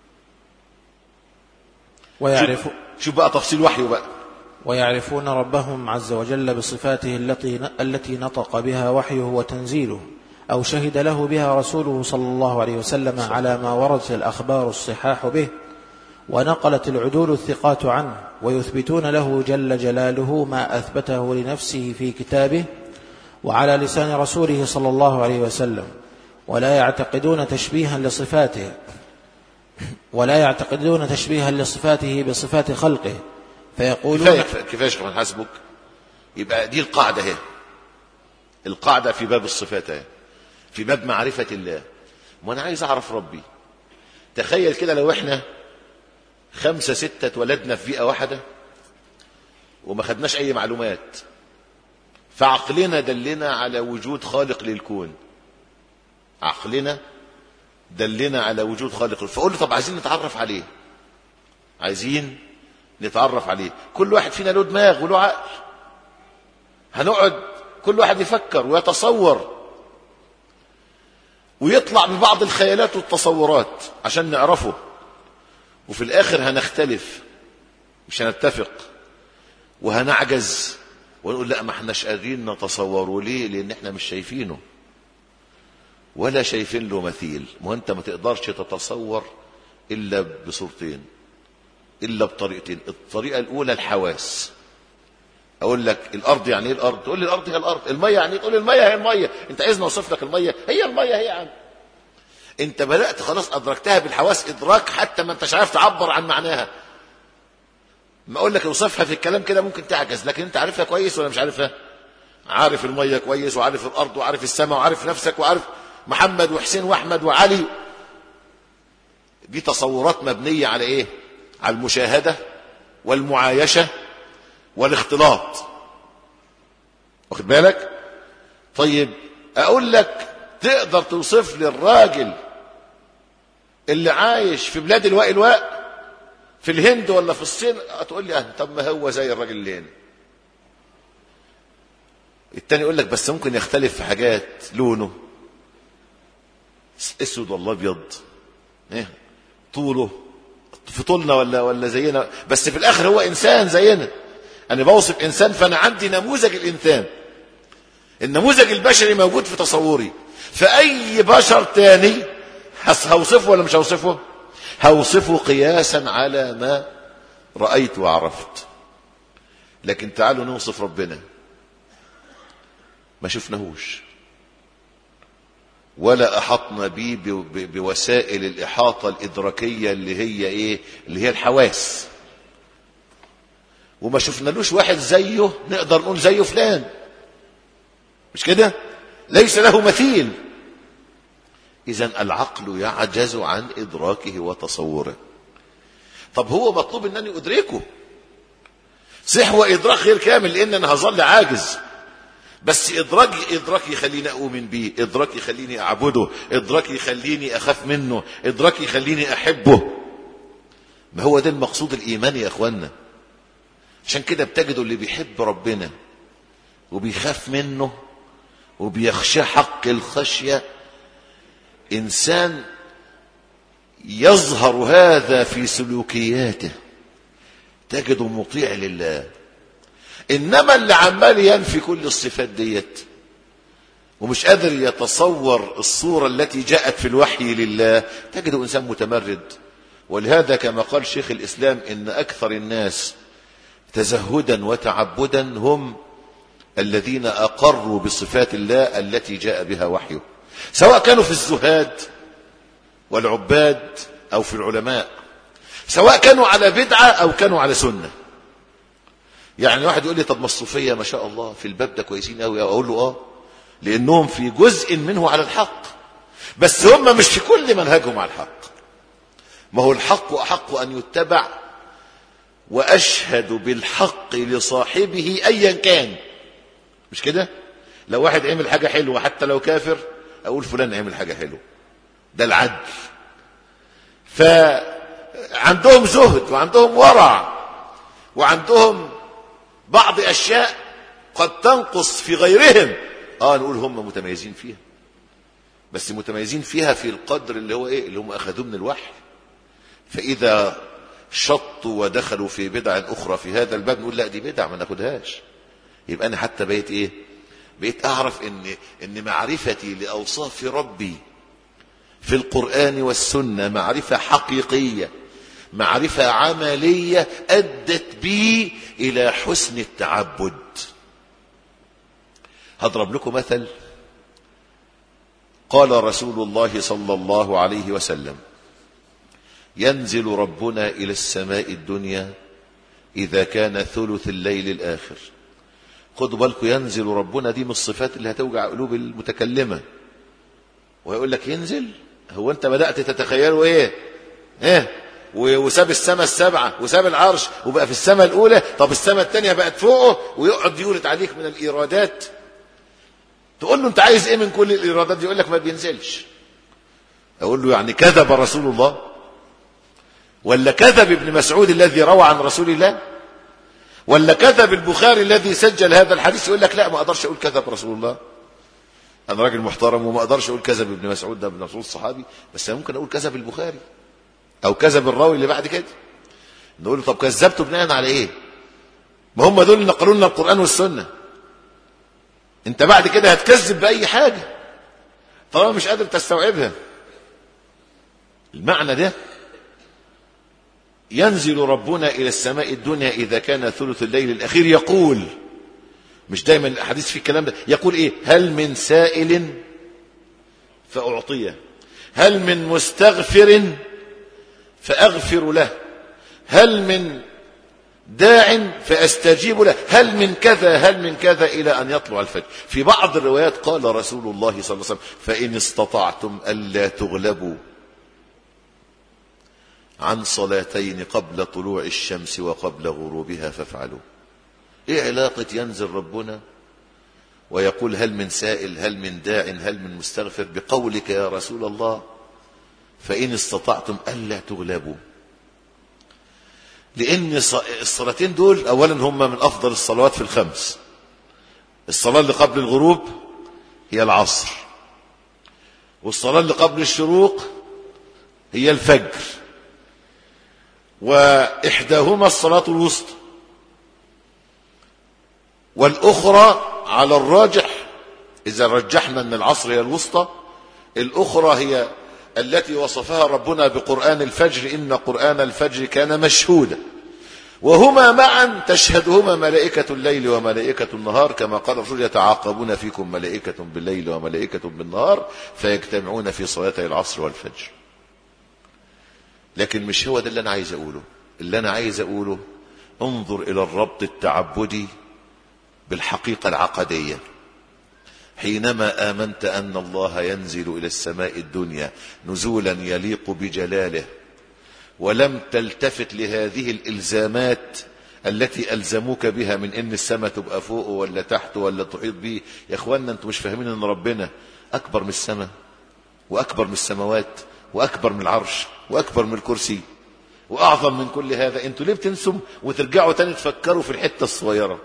ويعرف شوف, شوف بقى تفصيل وحيه بقى ويعرفون ربهم عز وجل بصفاته التي التي نطق بها وحيه وتنزيله أو شهد له بها رسوله صلى الله عليه وسلم على ما وردت الأخبار الصحاح به ونقلت العدول الثقات عنه ويثبتون له جل جلاله ما أثبته لنفسه في كتابه وعلى لسان رسوله صلى الله عليه وسلم ولا يعتقدون تشبيها لصفاته ولا يعتقدون تشبيها لصفاته بصفات خلقه فيقولون كفايه كفايه يا شيخ محمد حسبك يبقى دي القاعده اهي القاعده في باب الصفات اهي في باب معرفه الله ما انا عايز اعرف ربي تخيل كده لو احنا خمسه سته اتولدنا في بيئه واحده وما خدناش اي معلومات فعقلنا دلنا على وجود خالق للكون عقلنا دلنا على وجود خالق فقول له طب عايزين نتعرف عليه عايزين نتعرف عليه كل واحد فينا له دماغ وله عقل هنقعد كل واحد يفكر ويتصور ويطلع ببعض الخيالات والتصورات عشان نعرفه وفي الاخر هنختلف مش هنتفق وهنعجز ونقول لا ما احناش قادرين نتصوره ليه لان احنا مش شايفينه ولا شايفين له مثيل ما انت ما تقدرش تتصور الا بصورتين الا بطريقتين الطريقه الاولى الحواس اقول لك الارض يعني ايه الارض تقول لي الارض هي الارض الميه يعني ايه تقول لي الميه هي الميه انت عايزني اوصف لك الميه هي الميه هي عم انت بدات خلاص ادركتها بالحواس ادراك حتى ما انتش عارف تعبر عن معناها ما اقول لك اوصفها في الكلام كده ممكن تعجز لكن انت عارفها كويس ولا مش عارفها عارف الميه كويس وعارف الارض وعارف السماء وعارف نفسك وعارف محمد وحسين واحمد وعلي دي تصورات مبنيه على ايه على المشاهده والمعايشه والاختلاط واخد بالك طيب اقول لك تقدر توصف لي الراجل اللي عايش في بلاد الواء الواء في الهند ولا في الصين تقول لي اه طب ما هو زي الراجل اللي هنا التاني يقول لك بس ممكن يختلف في حاجات لونه اسود ولا ابيض ايه طوله في طولنا ولا ولا زينا بس في الاخر هو انسان زينا انا بوصف انسان فانا عندي نموذج الانسان النموذج البشري موجود في تصوري فاي بشر تاني هوصفه ولا مش هوصفه هوصفه قياسا على ما رايت وعرفت لكن تعالوا نوصف ربنا ما شفناهوش ولا احطنا بيه بوسائل الاحاطه الادراكيه اللي هي ايه اللي هي الحواس وما شفنالوش واحد زيه نقدر نقول زيه فلان مش كده ليس له مثيل اذا العقل يعجز عن ادراكه وتصوره طب هو مطلوب انني ادركه صح هو ادراك غير كامل لان انا هظل عاجز بس ادراك ادراك يخليني اؤمن بيه ادراك يخليني اعبده ادراك يخليني اخاف منه ادراك يخليني احبه ما هو ده المقصود الايماني يا اخوانا عشان كده بتجدوا اللي بيحب ربنا وبيخاف منه وبيخشى حق الخشيه انسان يظهر هذا في سلوكياته تجده مطيع لله انما اللي عمال ينفي كل الصفات ديت ومش قادر يتصور الصورة التي جاءت في الوحي لله تجده إنسان متمرد ولهذا كما قال شيخ الإسلام إن أكثر الناس تزهدا وتعبدا هم الذين أقروا بصفات الله التي جاء بها وحيه سواء كانوا في الزهاد والعباد أو في العلماء سواء كانوا على بدعة أو كانوا على سنة يعني واحد يقول لي طب ما الصوفية ما شاء الله في الباب ده كويسين قوي أقول له آه لأنهم في جزء منه على الحق بس هم مش في كل منهجهم على الحق ما هو الحق أحق أن يتبع وأشهد بالحق لصاحبه أيا كان مش كده لو واحد عمل حاجة حلوة حتى لو كافر أقول فلان عمل حاجة حلوة ده العدل فعندهم زهد وعندهم ورع وعندهم بعض أشياء قد تنقص في غيرهم اه نقول هم متميزين فيها بس متميزين فيها في القدر اللي هو ايه اللي هم اخذوه من الوحي فاذا شطوا ودخلوا في بدع اخرى في هذا الباب نقول لا دي بدع ما ناخدهاش يبقى انا حتى بقيت ايه بقيت اعرف ان ان معرفتي لاوصاف ربي في القران والسنه معرفه حقيقيه معرفه عمليه ادت بي الى حسن التعبد هضرب لكم مثل قال رسول الله صلى الله عليه وسلم ينزل ربنا إلى السماء الدنيا إذا كان ثلث الليل الآخر خدوا بالكم ينزل ربنا دي من الصفات اللي هتوجع قلوب المتكلمة ويقول لك ينزل هو انت بدأت تتخيله ايه ايه وساب السماء السبعة وساب العرش وبقى في السماء الأولى طب السماء الثانية بقت فوقه ويقعد يورد عليك من الإيرادات تقول له انت عايز ايه من كل الإيرادات دي يقول لك ما بينزلش أقول له يعني كذب رسول الله ولا كذب ابن مسعود الذي روى عن رسول الله ولا كذب البخاري الذي سجل هذا الحديث يقول لك لا ما اقدرش اقول كذب رسول الله انا راجل محترم وما اقدرش اقول كذب ابن مسعود ده ابن مسعود الصحابي بس انا ممكن اقول كذب البخاري او كذب الراوي اللي بعد كده نقول له طب كذبته بناء على ايه ما هم دول اللي نقلوا لنا القران والسنه انت بعد كده هتكذب باي حاجه طالما مش قادر تستوعبها المعنى ده ينزل ربنا إلى السماء الدنيا إذا كان ثلث الليل الأخير يقول مش دايما الأحاديث في الكلام ده يقول إيه هل من سائل فأعطيه هل من مستغفر فأغفر له هل من داع فأستجيب له هل من كذا هل من كذا إلى أن يطلع الفجر في بعض الروايات قال رسول الله صلى الله عليه وسلم فإن استطعتم ألا تغلبوا عن صلاتين قبل طلوع الشمس وقبل غروبها فافعلوا ايه علاقة ينزل ربنا ويقول هل من سائل هل من داع هل من مستغفر بقولك يا رسول الله فإن استطعتم ألا تغلبوا لأن الصلاتين دول أولا هم من أفضل الصلوات في الخمس الصلاة اللي قبل الغروب هي العصر والصلاة اللي قبل الشروق هي الفجر وإحداهما الصلاة الوسطى والأخرى على الراجح إذا رجحنا أن العصر هي الوسطى الأخرى هي التي وصفها ربنا بقرآن الفجر إن قرآن الفجر كان مشهودا وهما معا تشهدهما ملائكة الليل وملائكة النهار كما قال الرسول يتعاقبون فيكم ملائكة بالليل وملائكة بالنهار فيجتمعون في صلاتي العصر والفجر لكن مش هو ده اللي أنا عايز أقوله اللي أنا عايز أقوله انظر إلى الربط التعبدي بالحقيقة العقدية حينما آمنت أن الله ينزل إلى السماء الدنيا نزولا يليق بجلاله ولم تلتفت لهذه الإلزامات التي ألزموك بها من إن السماء تبقى فوق ولا تحت ولا تحيط به يا إخواننا أنتم مش فاهمين أن ربنا أكبر من السماء وأكبر من السماوات وأكبر من العرش وأكبر من الكرسي وأعظم من كل هذا أنتوا ليه بتنسوا وترجعوا تاني تفكروا في الحتة الصغيرة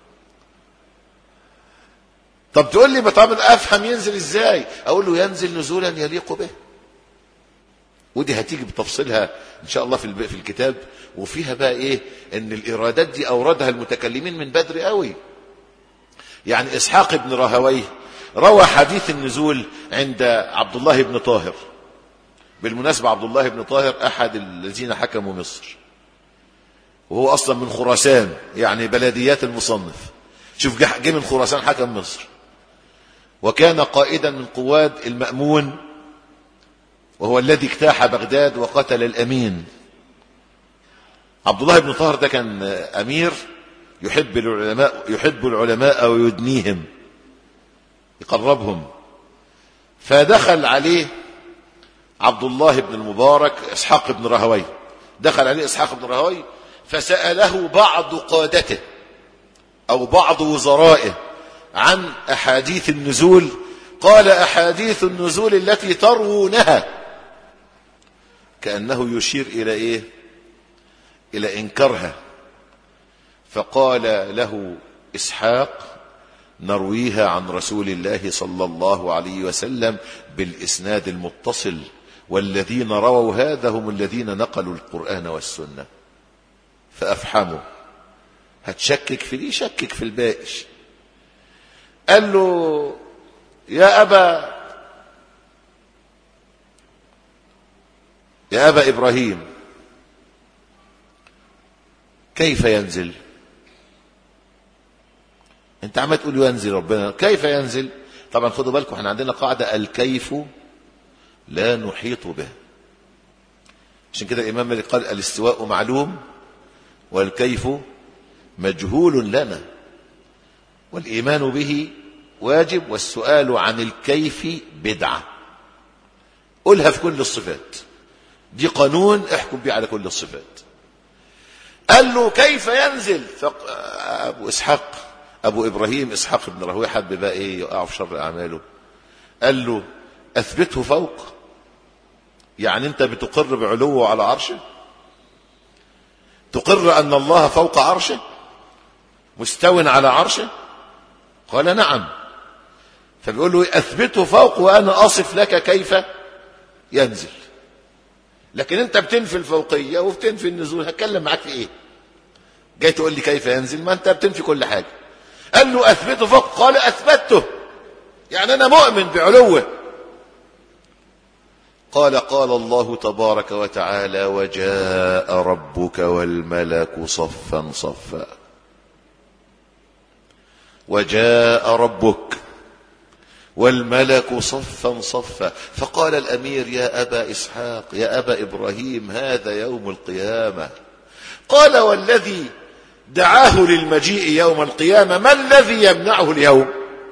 طب تقول لي طب افهم ينزل ازاي اقول له ينزل نزولا يليق به ودي هتيجي بتفصيلها ان شاء الله في في الكتاب وفيها بقى ايه ان الايرادات دي اوردها المتكلمين من بدري قوي يعني اسحاق بن راهويه روى حديث النزول عند عبد الله بن طاهر بالمناسبة عبد الله بن طاهر أحد الذين حكموا مصر وهو أصلا من خراسان يعني بلديات المصنف شوف جه من خراسان حكم مصر وكان قائدا من قواد المأمون وهو الذي اجتاح بغداد وقتل الأمين عبد الله بن طاهر ده كان أمير يحب العلماء يحب العلماء ويدنيهم يقربهم فدخل عليه عبد الله بن المبارك اسحاق بن راهوي دخل عليه اسحاق بن راهوي فسأله بعض قادته أو بعض وزرائه عن أحاديث النزول قال أحاديث النزول التي تروونها كأنه يشير إلى إيه إلى إنكارها فقال له إسحاق نرويها عن رسول الله صلى الله عليه وسلم بالإسناد المتصل والذين رووا هذا هم الذين نقلوا القرآن والسنة فأفحموا هتشكك في دي شكك في الباقي قال له يا أبا يا أبا إبراهيم كيف ينزل انت عمال تقول ينزل ربنا كيف ينزل طبعا خدوا بالكم احنا عندنا قاعدة الكيف لا نحيط به عشان كده الإمام مالك قال الاستواء معلوم والكيف مجهول لنا والإيمان به واجب والسؤال عن الكيف بدعة قلها في كل الصفات دي قانون احكم بيه على كل الصفات قال له كيف ينزل فق... أبو إسحاق أبو إبراهيم إسحاق بن راهويه حب بقى إيه يقع في شر أعماله قال له أثبته فوق يعني أنت بتقر بعلوه على عرشه تقر أن الله فوق عرشه مستو على عرشه قال نعم فبيقول له أثبته فوق وأنا أصف لك كيف ينزل لكن أنت بتنفي الفوقية وبتنفي النزول هتكلم معاك في إيه جاي تقول لي كيف ينزل ما أنت بتنفي كل حاجة قال له أثبته فوق قال أثبته يعني أنا مؤمن بعلوه قال قال الله تبارك وتعالى وجاء ربك والملك صفا صفا وجاء ربك والملك صفا صفا فقال الأمير يا أبا إسحاق يا أبا إبراهيم هذا يوم القيامة قال والذي دعاه للمجيء يوم القيامة ما الذي يمنعه اليوم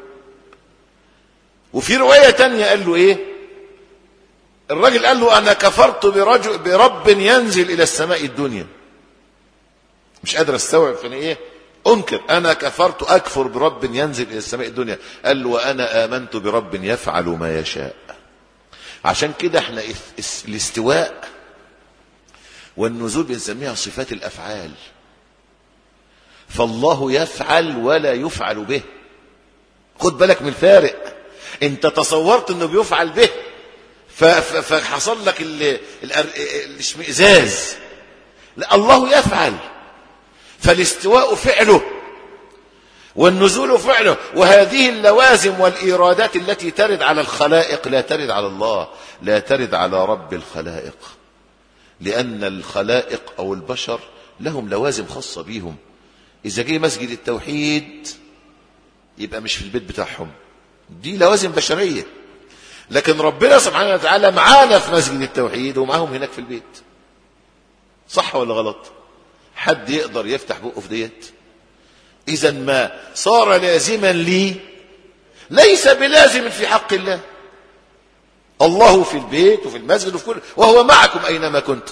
وفي رواية تانية قال له ايه الراجل قال له انا كفرت برجل برب ينزل الى السماء الدنيا مش قادر استوعب فانا ايه انكر انا كفرت اكفر برب ينزل الى السماء الدنيا قال له وانا امنت برب يفعل ما يشاء عشان كده احنا الاستواء والنزول بنسميها صفات الافعال فالله يفعل ولا يفعل به خد بالك من الفارق انت تصورت انه بيفعل به فحصل لك الاشمئزاز لا الله يفعل فالاستواء فعله والنزول فعله وهذه اللوازم والإيرادات التي ترد على الخلائق لا ترد على الله لا ترد على رب الخلائق لأن الخلائق أو البشر لهم لوازم خاصة بيهم إذا جه مسجد التوحيد يبقى مش في البيت بتاعهم دي لوازم بشرية لكن ربنا سبحانه وتعالى معانا في مسجد التوحيد ومعاهم هناك في البيت صح ولا غلط حد يقدر يفتح بقه في ديت اذا ما صار لازما لي ليس بلازم في حق الله الله في البيت وفي المسجد وفي كل وهو معكم اينما كنتم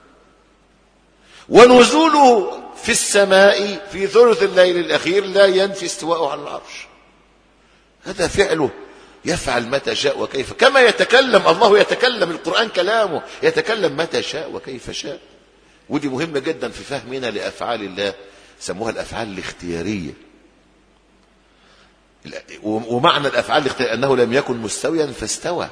ونزوله في السماء في ثلث الليل الاخير لا ينفي استواءه على العرش هذا فعله يفعل متى شاء وكيف كما يتكلم الله يتكلم القرآن كلامه يتكلم متى شاء وكيف شاء ودي مهمة جدا في فهمنا لأفعال الله سموها الأفعال الاختيارية ومعنى الأفعال الاختيارية أنه لم يكن مستويا فاستوى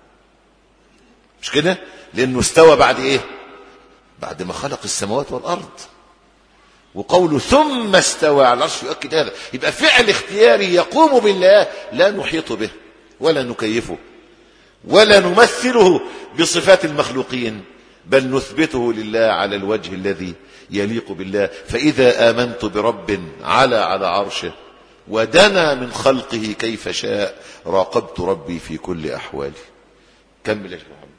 مش كده لأنه استوى بعد إيه بعد ما خلق السماوات والأرض وقوله ثم استوى على العرش يؤكد هذا يبقى فعل اختياري يقوم بالله لا نحيط به ولا نكيفه ولا نمثله بصفات المخلوقين بل نثبته لله على الوجه الذي يليق بالله فإذا آمنت برب على على عرشه ودنا من خلقه كيف شاء راقبت ربي في كل أحوالي كمل يا شيخ محمد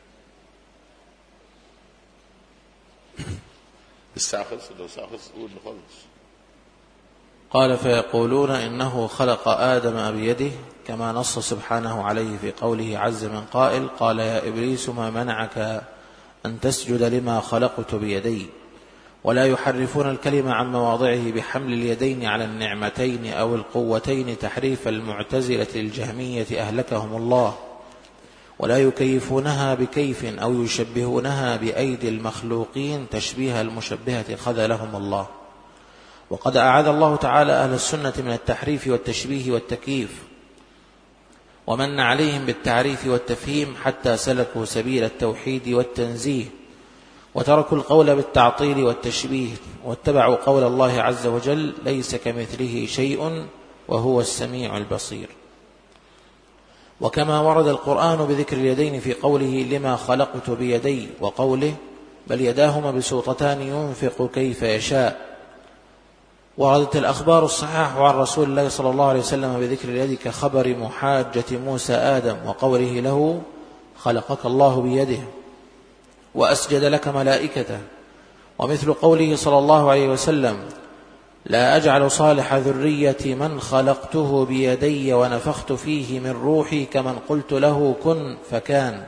الساعة خلصت لو الساعة خلصت قول نخلص قال فيقولون إنه خلق آدم بيده كما نص سبحانه عليه في قوله عز من قائل قال يا إبليس ما منعك أن تسجد لما خلقت بيدي ولا يحرفون الكلمة عن مواضعه بحمل اليدين على النعمتين أو القوتين تحريف المعتزلة الجهمية أهلكهم الله ولا يكيفونها بكيف أو يشبهونها بأيدي المخلوقين تشبيه المشبهة خذلهم الله وقد أعاذ الله تعالى أهل السنة من التحريف والتشبيه والتكييف ومن عليهم بالتعريف والتفهيم حتى سلكوا سبيل التوحيد والتنزيه وتركوا القول بالتعطيل والتشبيه واتبعوا قول الله عز وجل ليس كمثله شيء وهو السميع البصير وكما ورد القرآن بذكر اليدين في قوله لما خلقت بيدي وقوله بل يداه مبسوطتان ينفق كيف يشاء وردت الأخبار الصحاح عن رسول الله صلى الله عليه وسلم بذكر اليد كخبر محاجة موسى آدم وقوله له خلقك الله بيده وأسجد لك ملائكته ومثل قوله صلى الله عليه وسلم لا أجعل صالح ذرية من خلقته بيدي ونفخت فيه من روحي كمن قلت له كن فكان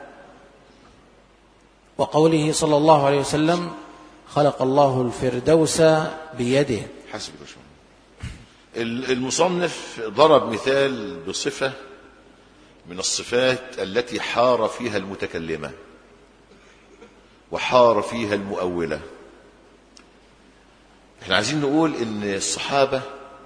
وقوله صلى الله عليه وسلم خلق الله الفردوس بيده حسب يا باشمهندس. المصنف ضرب مثال بصفة من الصفات التي حار فيها المتكلمة وحار فيها المؤولة احنا عايزين نقول ان الصحابة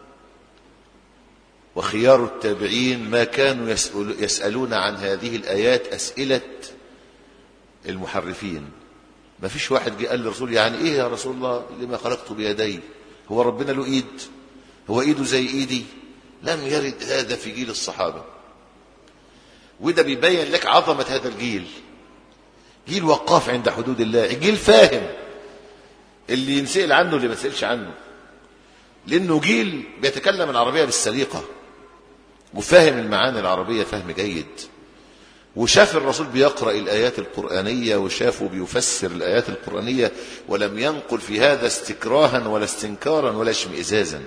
وخيار التابعين ما كانوا يسأل يسألون عن هذه الآيات أسئلة المحرفين ما فيش واحد جه قال للرسول يعني ايه يا رسول الله لما خلقت بيدي هو ربنا له ايد هو ايده زي ايدي لم يرد هذا في جيل الصحابة وده بيبين لك عظمة هذا الجيل جيل وقاف عند حدود الله جيل فاهم اللي ينسأل عنه اللي ما يسألش عنه لأنه جيل بيتكلم العربية بالسليقة وفاهم المعاني العربية فهم جيد وشاف الرسول بيقرأ الآيات القرآنية وشافه بيفسر الآيات القرآنية ولم ينقل في هذا استكراها ولا استنكارا ولا اشمئزازا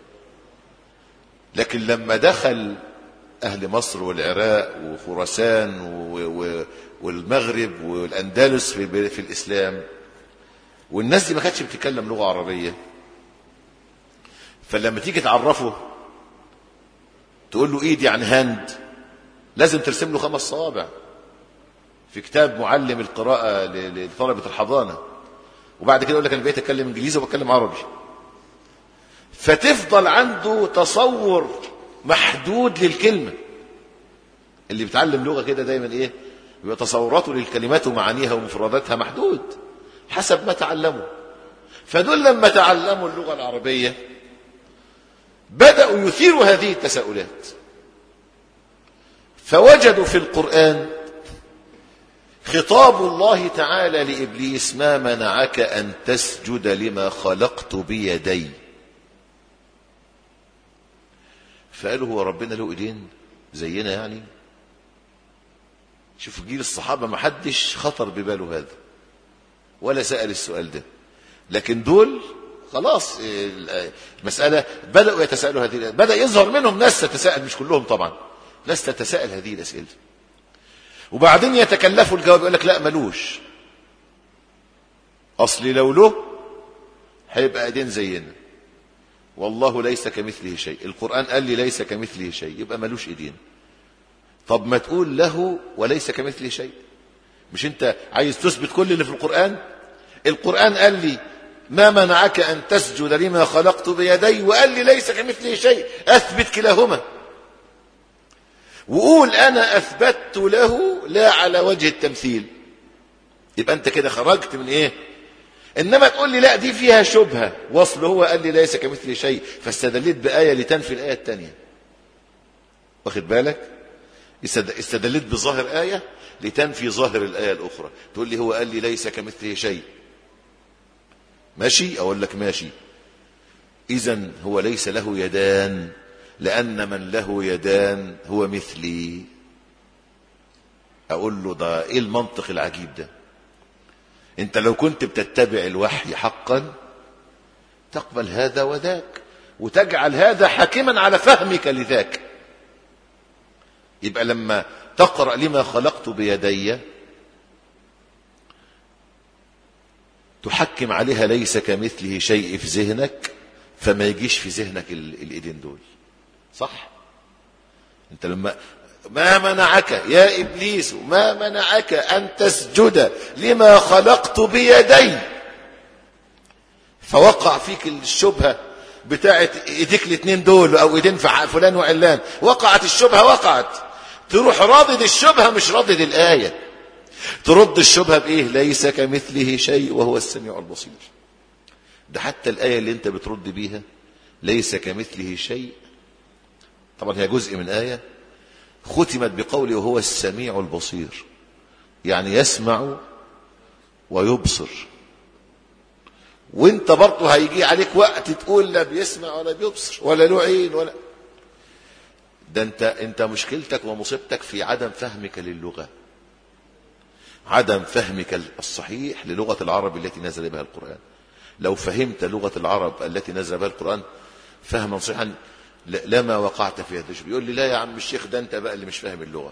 لكن لما دخل أهل مصر والعراق وخراسان و- و- والمغرب والأندلس في, في الإسلام والناس دي ما كانتش بتتكلم لغة عربية فلما تيجي تعرفه تقول له ايد يعني هاند لازم ترسم له خمس صوابع في كتاب معلم القراءة ل- لطلبة الحضانة وبعد كده يقول لك انا بقيت اتكلم انجليزي وبتكلم عربي فتفضل عنده تصور محدود للكلمة اللي بيتعلم لغة كده دايما ايه بيبقى تصوراته للكلمات ومعانيها ومفرداتها محدود حسب ما تعلموا فدول لما تعلموا اللغة العربية بدأوا يثيروا هذه التساؤلات فوجدوا في القرآن خطاب الله تعالى لإبليس ما منعك أن تسجد لما خلقت بيدي فقالوا هو ربنا له ايدين زينا يعني شوف جيل الصحابة ما حدش خطر بباله هذا ولا سأل السؤال ده لكن دول خلاص إيه، المسألة بدأوا يتساءلوا هذه الأسئلة. بدأ يظهر منهم ناس تتساءل مش كلهم طبعا ناس تتساءل هذه الأسئلة وبعدين يتكلفوا الجواب يقول لك لا ملوش أصل لو له هيبقى ايدين زينا والله ليس كمثله شيء القرآن قال لي ليس كمثله شيء يبقى ملوش ايدين طب ما تقول له وليس كمثله شيء مش انت عايز تثبت كل اللي في القرآن القرآن قال لي ما منعك أن تسجد لما خلقت بيدي وقال لي ليس كمثله شيء أثبت كلاهما وقول أنا أثبت له لا على وجه التمثيل يبقى أنت كده خرجت من إيه إنما تقول لي لا دي فيها شبهة وصل هو قال لي ليس كمثله شيء فاستدليت بآية لتنفي الآية الثانية واخد بالك استد- استدليت بظاهر آية لتنفي ظاهر الآية الأخرى تقول لي هو قال لي ليس كمثله شيء ماشي أقول لك ماشي إذا هو ليس له يدان لأن من له يدان هو مثلي أقول له ده إيه المنطق العجيب ده أنت لو كنت بتتبع الوحي حقا تقبل هذا وذاك وتجعل هذا حاكما على فهمك لذاك يبقى لما تقرأ لما خلقت بيدي تحكم عليها ليس كمثله شيء في ذهنك فما يجيش في ذهنك ال- الايدين دول صح انت لما ما منعك يا ابليس ما منعك ان تسجد لما خلقت بيدي فوقع فيك الشبهه بتاعت ايديك الاثنين دول او ايدين فع- فلان وعلان وقعت الشبهه وقعت تروح رادد الشبهه مش رادد الايه ترد الشبهه بايه ليس كمثله شيء وهو السميع البصير ده حتى الايه اللي انت بترد بيها ليس كمثله شيء طبعا هي جزء من ايه ختمت بقوله وهو السميع البصير يعني يسمع ويبصر وانت برضه هيجي عليك وقت تقول لا بيسمع ولا بيبصر ولا له عين ولا ده انت انت مشكلتك ومصيبتك في عدم فهمك للغه عدم فهمك الصحيح للغه العرب التي نزل بها القران لو فهمت لغه العرب التي نزل بها القران فهما صحيحا لما وقعت في هذا الشيء يقول لي لا يا عم الشيخ ده انت بقى اللي مش فاهم اللغه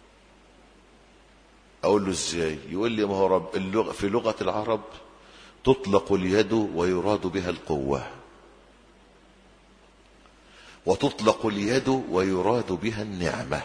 اقول له ازاي يقول لي ما هو رب اللغة في لغه العرب تطلق اليد ويراد بها القوه وتطلق اليد ويراد بها النعمه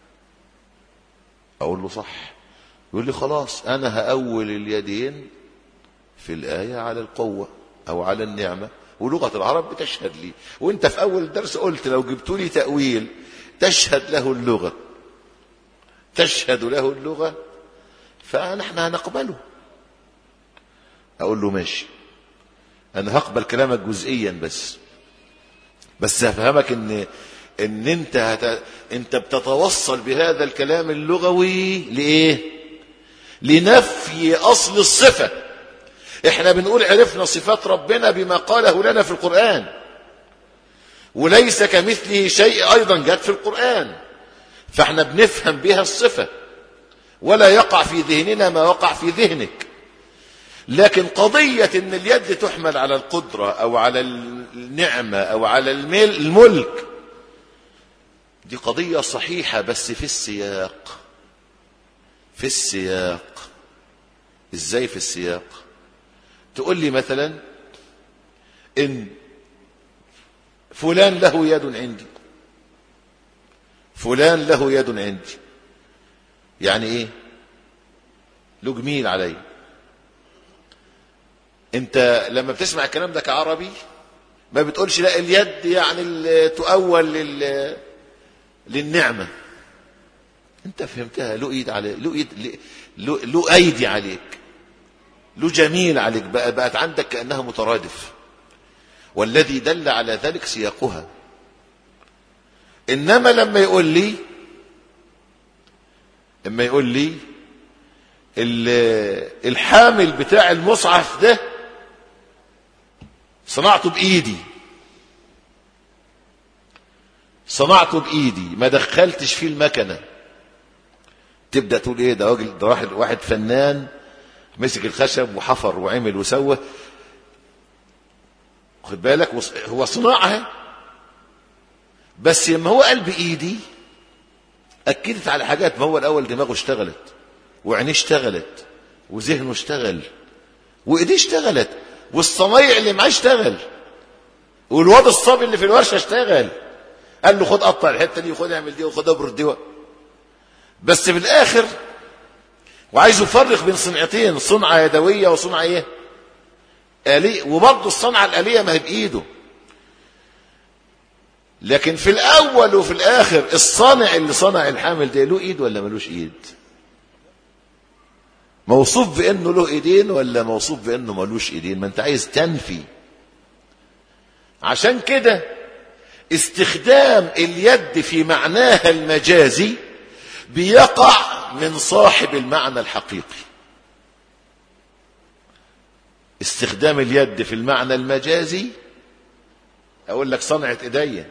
اقول له صح يقول لي خلاص انا هاول اليدين في الايه على القوه او على النعمه ولغه العرب بتشهد لي وانت في اول درس قلت لو جبتوا لي تاويل تشهد له اللغه تشهد له اللغه فنحن هنقبله اقول له ماشي انا هقبل كلامك جزئيا بس بس هفهمك ان ان انت هت... انت بتتوصل بهذا الكلام اللغوي لايه لنفي اصل الصفه احنا بنقول عرفنا صفات ربنا بما قاله لنا في القران وليس كمثله شيء ايضا جت في القران فاحنا بنفهم بها الصفه ولا يقع في ذهننا ما وقع في ذهنك لكن قضية ان اليد تحمل على القدرة او على النعمة او على الملك دي قضية صحيحة بس في السياق في السياق ازاي في السياق تقول لي مثلا ان فلان له يد عندي فلان له يد عندي يعني ايه له جميل علي انت لما بتسمع الكلام ده كعربي ما بتقولش لا اليد يعني تؤول لل للنعمه انت فهمتها له ايد عليك له ايد له, له ايدي عليك له جميل عليك بقى بقت عندك كانها مترادف والذي دل على ذلك سياقها انما لما يقول لي اما يقول لي الحامل بتاع المصحف ده صنعته بايدي صنعته بايدي ما دخلتش فيه المكنه تبدا تقول ايه ده راجل ده واحد واحد فنان مسك الخشب وحفر وعمل وسوى خد بالك هو صناعه بس لما هو قال بايدي اكدت على حاجات ما هو الاول دماغه اشتغلت وعينيه اشتغلت وذهنه اشتغل وايديه اشتغلت والصنايع اللي معاه اشتغل والواد الصبي اللي في الورشه اشتغل قال له خد قطع الحته دي وخد اعمل دي وخد ابرد دي بس في الاخر وعايز يفرق بين صنعتين صنعه يدويه وصنعه ايه آلية وبرضه الصنعه الاليه ما هي بايده لكن في الاول وفي الاخر الصانع اللي صنع الحامل ده له ايد ولا ملوش ايد موصوف بانه له ايدين ولا موصوف بانه ملوش ايدين ما انت عايز تنفي عشان كده استخدام اليد في معناها المجازي بيقع من صاحب المعنى الحقيقي استخدام اليد في المعنى المجازي اقول لك صنعة ايديا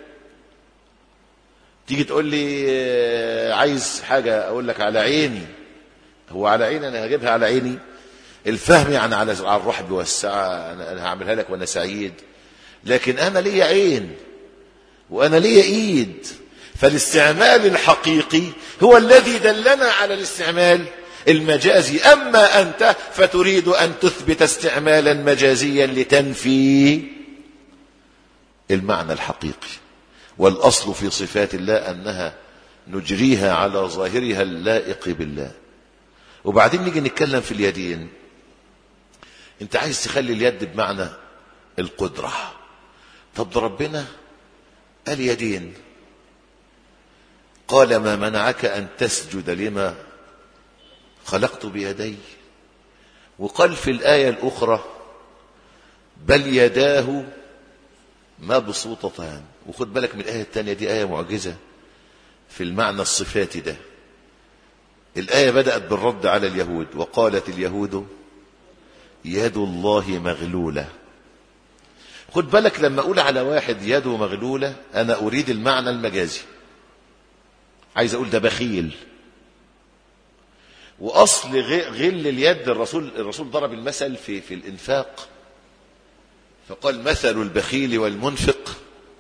تيجي تقول لي عايز حاجة اقول لك على عيني هو على عيني انا هجيبها على عيني الفهم يعني على على الرحب والسعة انا هعملها لك وانا سعيد لكن انا ليا عين وانا ليا ايد فالاستعمال الحقيقي هو الذي دلنا على الاستعمال المجازي اما انت فتريد ان تثبت استعمالا مجازيا لتنفي المعنى الحقيقي والاصل في صفات الله انها نجريها على ظاهرها اللائق بالله وبعدين نيجي نتكلم في اليدين انت عايز تخلي اليد بمعنى القدره طب ده ربنا قال يدين قال ما منعك ان تسجد لما خلقت بيدي وقال في الايه الاخرى بل يداه مبسوطتان وخد بالك من الايه الثانيه دي ايه معجزه في المعنى الصفاتي ده الايه بدات بالرد على اليهود وقالت اليهود يد الله مغلوله خد بالك لما اقول على واحد يده مغلولة انا اريد المعنى المجازي عايز اقول ده بخيل واصل غ- غل اليد الرسول الرسول ضرب المثل في في الانفاق فقال مثل البخيل والمنفق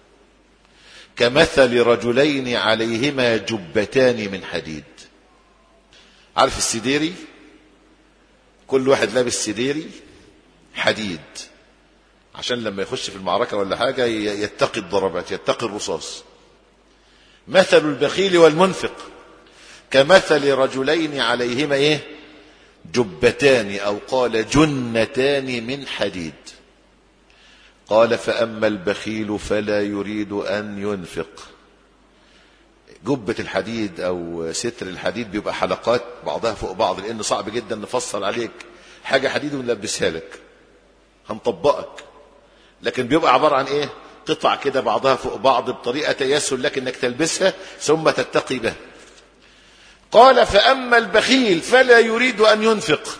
كمثل رجلين عليهما جبتان من حديد عارف السديري كل واحد لابس سديري حديد عشان لما يخش في المعركة ولا حاجة ي- يتقي الضربات يتقي الرصاص مثل البخيل والمنفق كمثل رجلين عليهما ايه جبتان او قال جنتان من حديد قال فاما البخيل فلا يريد ان ينفق جبة الحديد او ستر الحديد بيبقى حلقات بعضها فوق بعض لان صعب جدا نفصل عليك حاجة حديد ونلبسها لك هنطبقك لكن بيبقى عبارة عن ايه قطع كده بعضها فوق بعض بطريقة يسهل لك انك تلبسها ثم تتقي بها قال فأما البخيل فلا يريد أن ينفق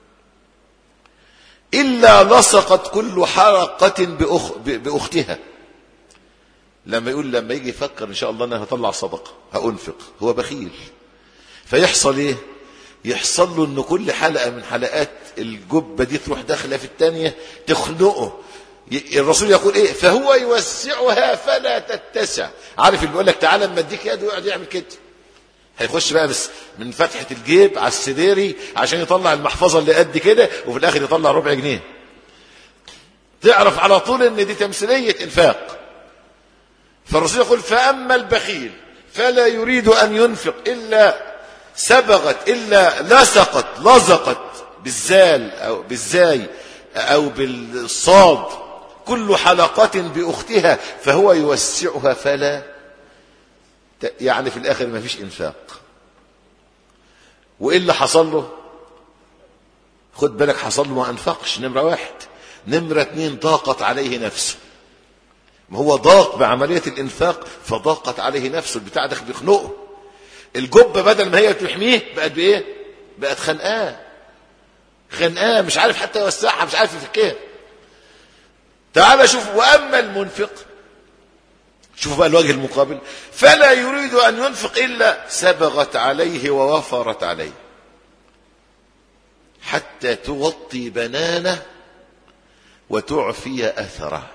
إلا لصقت كل حلقة بأخ بأختها لما يقول لما يجي يفكر إن شاء الله أنا هطلع صدقة هأنفق هو بخيل فيحصل إيه يحصل له أن كل حلقة من حلقات الجبة دي تروح داخلة في الثانية تخنقه ي- الرسول يقول ايه فهو يوسعها فلا تتسع عارف اللي بيقول لك تعالى اما اديك يد ويقعد يعمل كده هيخش بقى بس من فتحة الجيب على السديري عشان يطلع المحفظة اللي قد كده وفي الآخر يطلع ربع جنيه تعرف على طول ان دي تمثيلية انفاق فالرسول يقول فأما البخيل فلا يريد أن ينفق إلا سبغت إلا لصقت لزقت بالزال أو بالزاي أو بالصاد كل حلقة بأختها فهو يوسعها فلا ت- يعني في الآخر ما فيش إنفاق وإيه اللي حصل له خد بالك حصل له ما أنفقش نمرة واحد نمرة اتنين ضاقت عليه نفسه ما هو ضاق بعملية الإنفاق فضاقت عليه نفسه البتاع ده بيخنقه الجبة بدل ما هي تحميه بقت بإيه بقت خنقاه خنقاه مش عارف حتى يوسعها مش عارف يفكها تعال شوف وأما المنفق شوفوا بقى الوجه المقابل فلا يريد أن ينفق إلا سبغت عليه ووفرت عليه حتى تغطي بنانه وتعفي أثره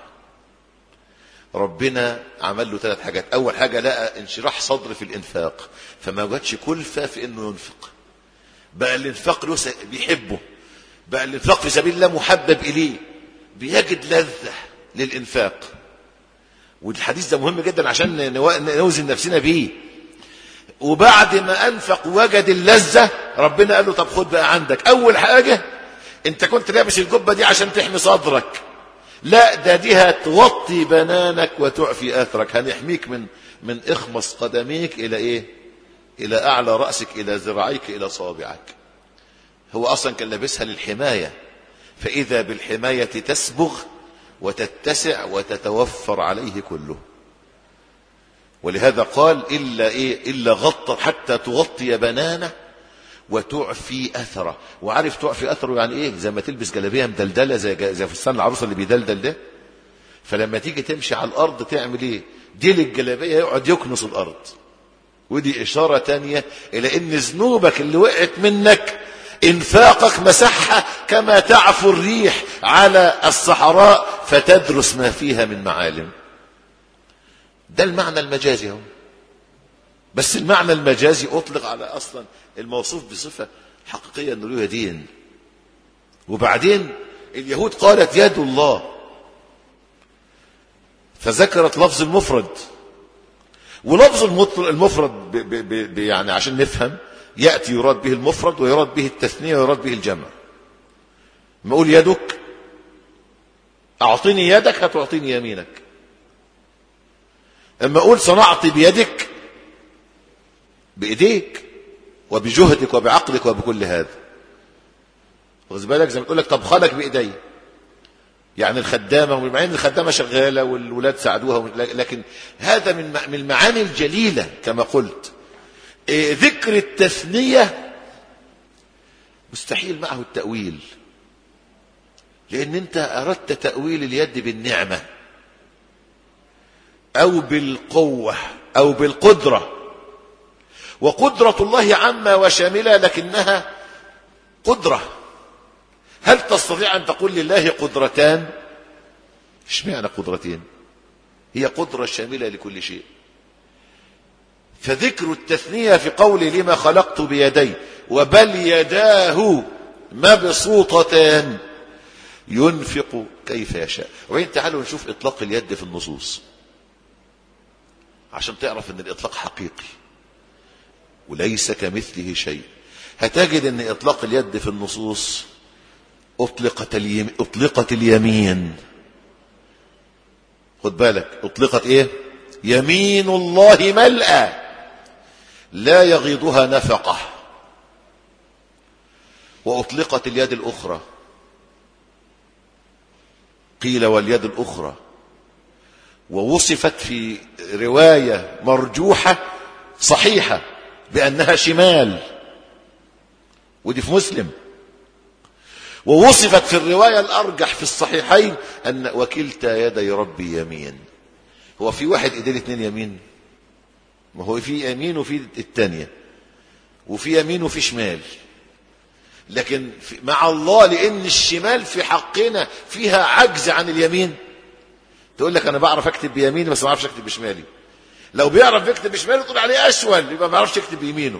ربنا عمل له ثلاث حاجات أول حاجة لقى انشراح صدر في الإنفاق فما جاتش كلفة في إنه ينفق بقى الإنفاق له س- بيحبه بقى الإنفاق في سبيل الله محبب إليه بيجد لذة للإنفاق والحديث ده مهم جدا عشان نوا- نوزن نفسنا بيه وبعد ما انفق وجد اللذة ربنا قال له طب خد بقى عندك اول حاجة انت كنت لابس الجبة دي عشان تحمي صدرك لا ده دي هتوطي بنانك وتعفي اثرك هنحميك من من اخمص قدميك الى ايه الى اعلى رأسك الى ذراعيك الى صابعك هو اصلا كان لابسها للحماية فاذا بالحماية تسبغ وتتسع وتتوفر عليه كله ولهذا قال إلا إيه إلا غطى حتى تغطي بنانه وتعفي أثره وعارف تعفي أثره يعني إيه زي ما تلبس جلابية مدلدلة زي زي فستان العروسة اللي بيدلدل ده فلما تيجي تمشي على الأرض تعمل إيه ديل الجلابية يقعد يكنس الأرض ودي إشارة تانية إلى إن ذنوبك اللي وقعت منك إنفاقك مسحها كما تعفو الريح على الصحراء فتدرس ما فيها من معالم ده المعنى المجازي هو بس المعنى المجازي أطلق على أصلا الموصوف بصفة حقيقية أنه له دين وبعدين اليهود قالت يد الله فذكرت لفظ المفرد ولفظ المطل- المفرد ب ب ب يعني عشان نفهم يأتي يراد به المفرد ويراد به التثنية ويراد به الجمع ما أقول يدك أعطيني يدك هتعطيني يمينك اما اقول صنعت بيدك بايديك وبجهدك وبعقلك وبكل هذا واخد بالك زي ما تقول لك طبخلك بايدي يعني الخدامه مع ان الخدامه شغاله والولاد ساعدوها ومش- لكن هذا من من المعاني الجليله كما قلت إيه، ذكر التثنيه مستحيل معه التاويل لأن أنت أردت تأويل اليد بالنعمة أو بالقوة أو بالقدرة وقدرة الله عامة وشاملة لكنها قدرة هل تستطيع أن تقول لله قدرتان اشمعنى قدرتين هي قدرة شاملة لكل شيء فذكر التثنية في قول لما خلقت بيدي وبل يداه مبسوطتان ينفق كيف يشاء وبعدين تعالوا نشوف إطلاق اليد في النصوص عشان تعرف ان الإطلاق حقيقي وليس كمثله شيء هتجد ان إطلاق اليد في النصوص أطلقت اليمين, أطلقت اليمين خد بالك أطلقت إيه يمين الله ملأى لا يغيضها نفقة وأطلقت اليد الأخرى قيل واليد الأخرى ووصفت في رواية مرجوحة صحيحة بأنها شمال ودي في مسلم ووصفت في الرواية الأرجح في الصحيحين أن وكلتا يدي ربي يمين هو في واحد ايدين اتنين يمين ما هو في يمين وفي التانية وفي يمين وفي شمال لكن مع الله لأن الشمال في حقنا فيها عجز عن اليمين تقول لك أنا بعرف أكتب بيميني بس ما أعرفش أكتب بشمالي لو بيعرف يكتب بشماله تقول عليه أشول يبقى ما يعرفش يكتب بيمينه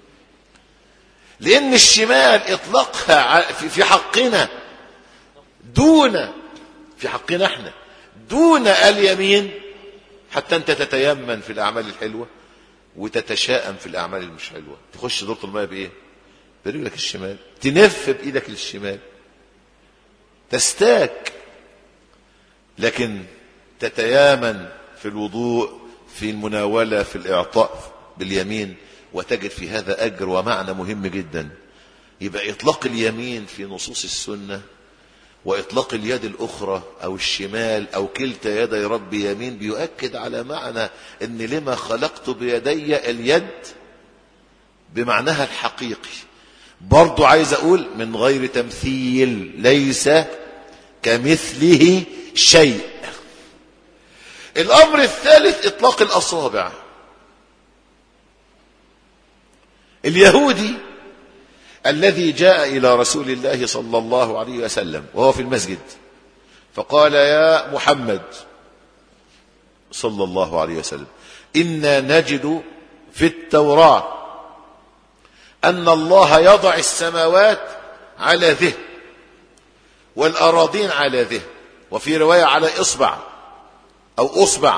لأن الشمال إطلاقها في حقنا دون في حقنا احنا دون اليمين حتى أنت تتيمن في الأعمال الحلوة وتتشائم في الأعمال المش حلوة تخش دورة الماء بإيه برجلك الشمال تنف بإيدك الشمال تستاك لكن تتيامن في الوضوء في المناولة في الإعطاء باليمين وتجد في هذا أجر ومعنى مهم جدا يبقى إطلاق اليمين في نصوص السنة وإطلاق اليد الأخرى أو الشمال أو كلتا يدي ربي يمين بيؤكد على معنى أن لما خلقت بيدي اليد بمعناها الحقيقي برضو عايز أقول من غير تمثيل ليس كمثله شيء الأمر الثالث إطلاق الأصابع اليهودي الذي جاء إلى رسول الله صلى الله عليه وسلم وهو في المسجد فقال يا محمد صلى الله عليه وسلم إنا نجد في التوراة أن الله يضع السماوات على ذه والأراضين على ذه وفي رواية على إصبع أو أصبع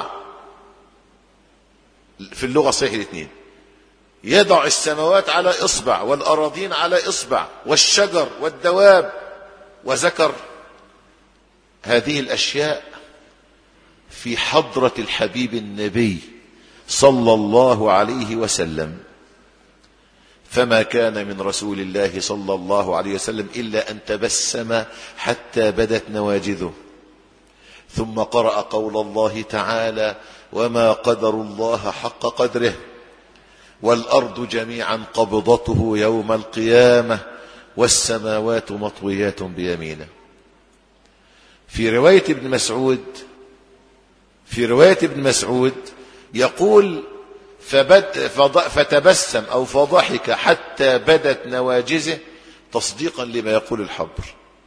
في اللغة الصحيحة الاثنين يضع السماوات على إصبع والأراضين على إصبع والشجر والدواب وذكر هذه الأشياء في حضرة الحبيب النبي صلى الله عليه وسلم فما كان من رسول الله صلى الله عليه وسلم إلا أن تبسم حتى بدت نواجذه ثم قرأ قول الله تعالى وما قدر الله حق قدره والأرض جميعا قبضته يوم القيامة والسماوات مطويات بيمينه في رواية ابن مسعود في رواية ابن مسعود يقول فبد فتبسم أو فضحك حتى بدت نواجزه تصديقا لما يقول الحبر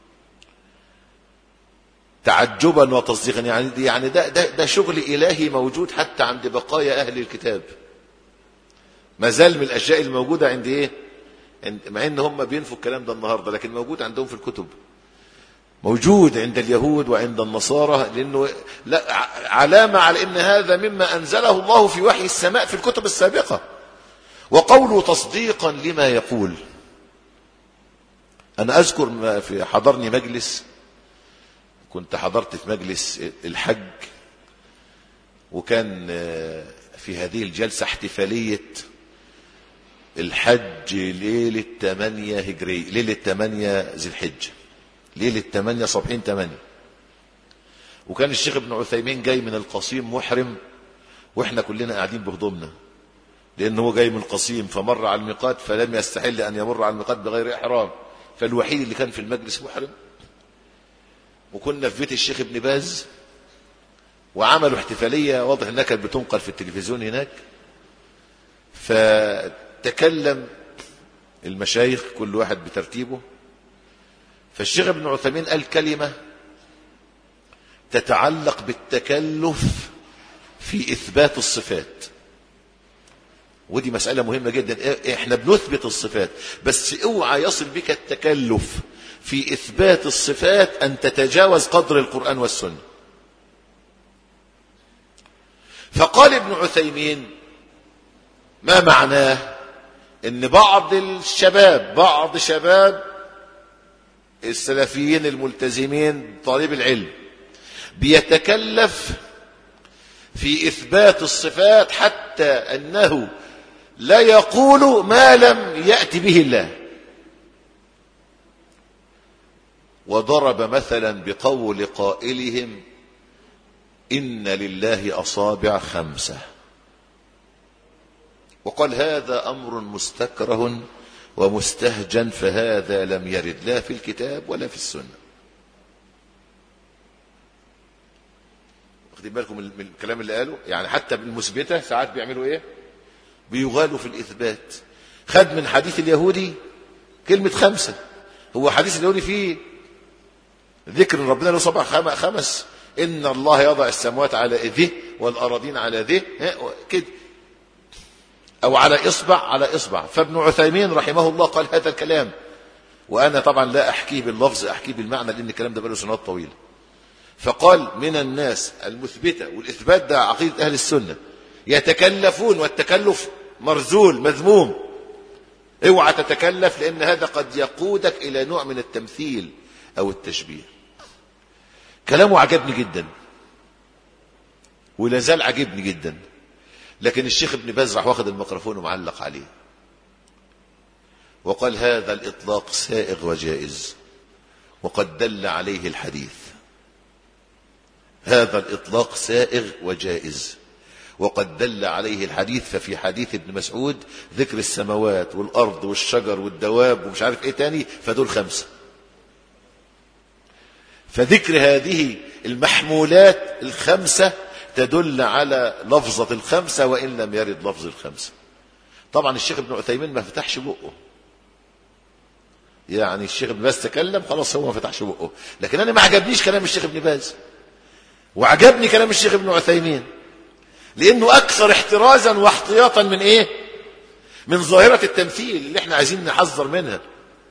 تعجبا وتصديقا يعني يعني ده, ده, ده شغل إلهي موجود حتى عند بقايا أهل الكتاب ما زال من الأشياء الموجودة عند إيه مع إن هم بينفوا الكلام ده النهاردة لكن موجود عندهم في الكتب موجود عند اليهود وعند النصارى لأنه لا علامة على أن هذا مما أنزله الله في وحي السماء في الكتب السابقة وقوله تصديقا لما يقول أنا أذكر ما في حضرني مجلس كنت حضرت في مجلس الحج وكان في هذه الجلسة احتفالية الحج ليلة 8 هجري ليلة 8 ذي الحجة ليلة 8 صبحين 8 وكان الشيخ ابن عثيمين جاي من القصيم محرم واحنا كلنا قاعدين بهضمنا لأنه هو جاي من القصيم فمر على الميقات فلم يستحل أن يمر على الميقات بغير إحرام فالوحيد اللي كان في المجلس محرم وكنا في بيت الشيخ ابن باز وعملوا احتفالية واضح انها كانت بتنقل في التلفزيون هناك فتكلم المشايخ كل واحد بترتيبه فالشيخ ابن عثيمين قال كلمة تتعلق بالتكلف في إثبات الصفات ودي مسألة مهمة جدا احنا بنثبت الصفات بس اوعى يصل بك التكلف في إثبات الصفات أن تتجاوز قدر القرآن والسنة فقال ابن عثيمين ما معناه ان بعض الشباب بعض شباب السلفيين الملتزمين طالب العلم بيتكلف في اثبات الصفات حتى انه لا يقول ما لم يات به الله وضرب مثلا بقول قائلهم ان لله اصابع خمسه وقال هذا امر مستكره ومستهجن فهذا لم يرد لا في الكتاب ولا في السنه واخدين بالكم من الكلام اللي قاله يعني حتى بالمثبته ساعات بيعملوا ايه بيغالوا في الاثبات خد من حديث اليهودي كلمه خمسه هو حديث اليهودي فيه ذكر ربنا له صبع خمس ان الله يضع السماوات على ذه والاراضين على ذه كده او على اصبع على اصبع فابن عثيمين رحمه الله قال هذا الكلام وانا طبعا لا احكيه باللفظ احكيه بالمعنى لان الكلام ده بقاله سنوات طويله فقال من الناس المثبته والاثبات ده عقيده اهل السنه يتكلفون والتكلف مرزول مذموم اوعى تتكلف لان هذا قد يقودك الى نوع من التمثيل او التشبيه كلامه عجبني جدا ولا زال عجبني جدا لكن الشيخ ابن باز راح واخد الميكروفون ومعلق عليه وقال هذا الإطلاق سائغ وجائز وقد دل عليه الحديث هذا الإطلاق سائغ وجائز وقد دل عليه الحديث ففي حديث ابن مسعود ذكر السماوات والأرض والشجر والدواب ومش عارف ايه تاني فدول خمسة فذكر هذه المحمولات الخمسة تدل على لفظة الخمسة وإن لم يرد لفظ الخمسة طبعا الشيخ ابن عثيمين ما فتحش بقه يعني الشيخ ابن باز تكلم خلاص هو ما فتحش بقه لكن انا ما عجبنيش كلام الشيخ ابن باز وعجبني كلام الشيخ ابن عثيمين لانه اكثر احترازا واحتياطا من ايه من ظاهرة التمثيل اللي احنا عايزين نحذر منها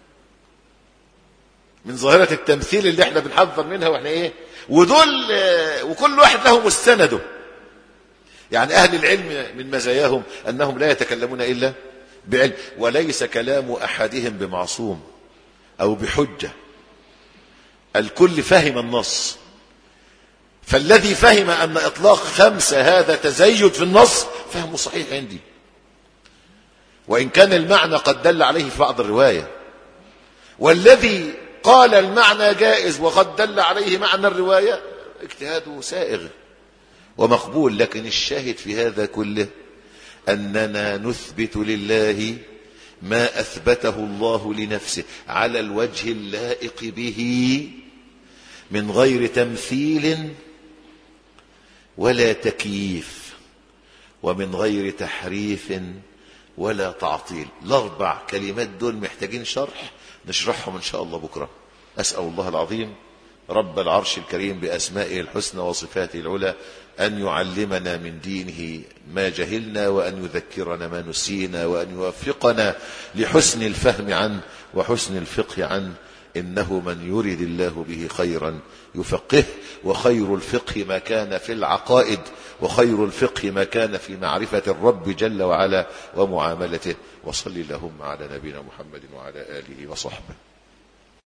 من ظاهرة التمثيل اللي احنا بنحذر منها واحنا ايه ودول وكل واحد له مستنده يعني أهل العلم من مزاياهم أنهم لا يتكلمون إلا بعلم وليس كلام أحدهم بمعصوم أو بحجة الكل فهم النص فالذي فهم أن إطلاق خمسة هذا تزيد في النص فهمه صحيح عندي وإن كان المعنى قد دل عليه في بعض الرواية والذي قال المعنى جائز وقد دل عليه معنى الرواية اجتهاده سائغ ومقبول لكن الشاهد في هذا كله أننا نثبت لله ما أثبته الله لنفسه على الوجه اللائق به من غير تمثيل ولا تكييف ومن غير تحريف ولا تعطيل الأربع كلمات دول محتاجين شرح نشرحهم إن شاء الله بكرة أسأل الله العظيم رب العرش الكريم بأسمائه الحسنى وصفاته العلى أن يعلمنا من دينه ما جهلنا وأن يذكرنا ما نسينا وأن يوفقنا لحسن الفهم عنه وحسن الفقه عنه إنه من يرد الله به خيرا يفقه وخير الفقه ما كان في العقائد وخير الفقه ما كان في معرفة الرب جل وعلا ومعاملته وصل اللهم على نبينا محمد وعلى آله وصحبه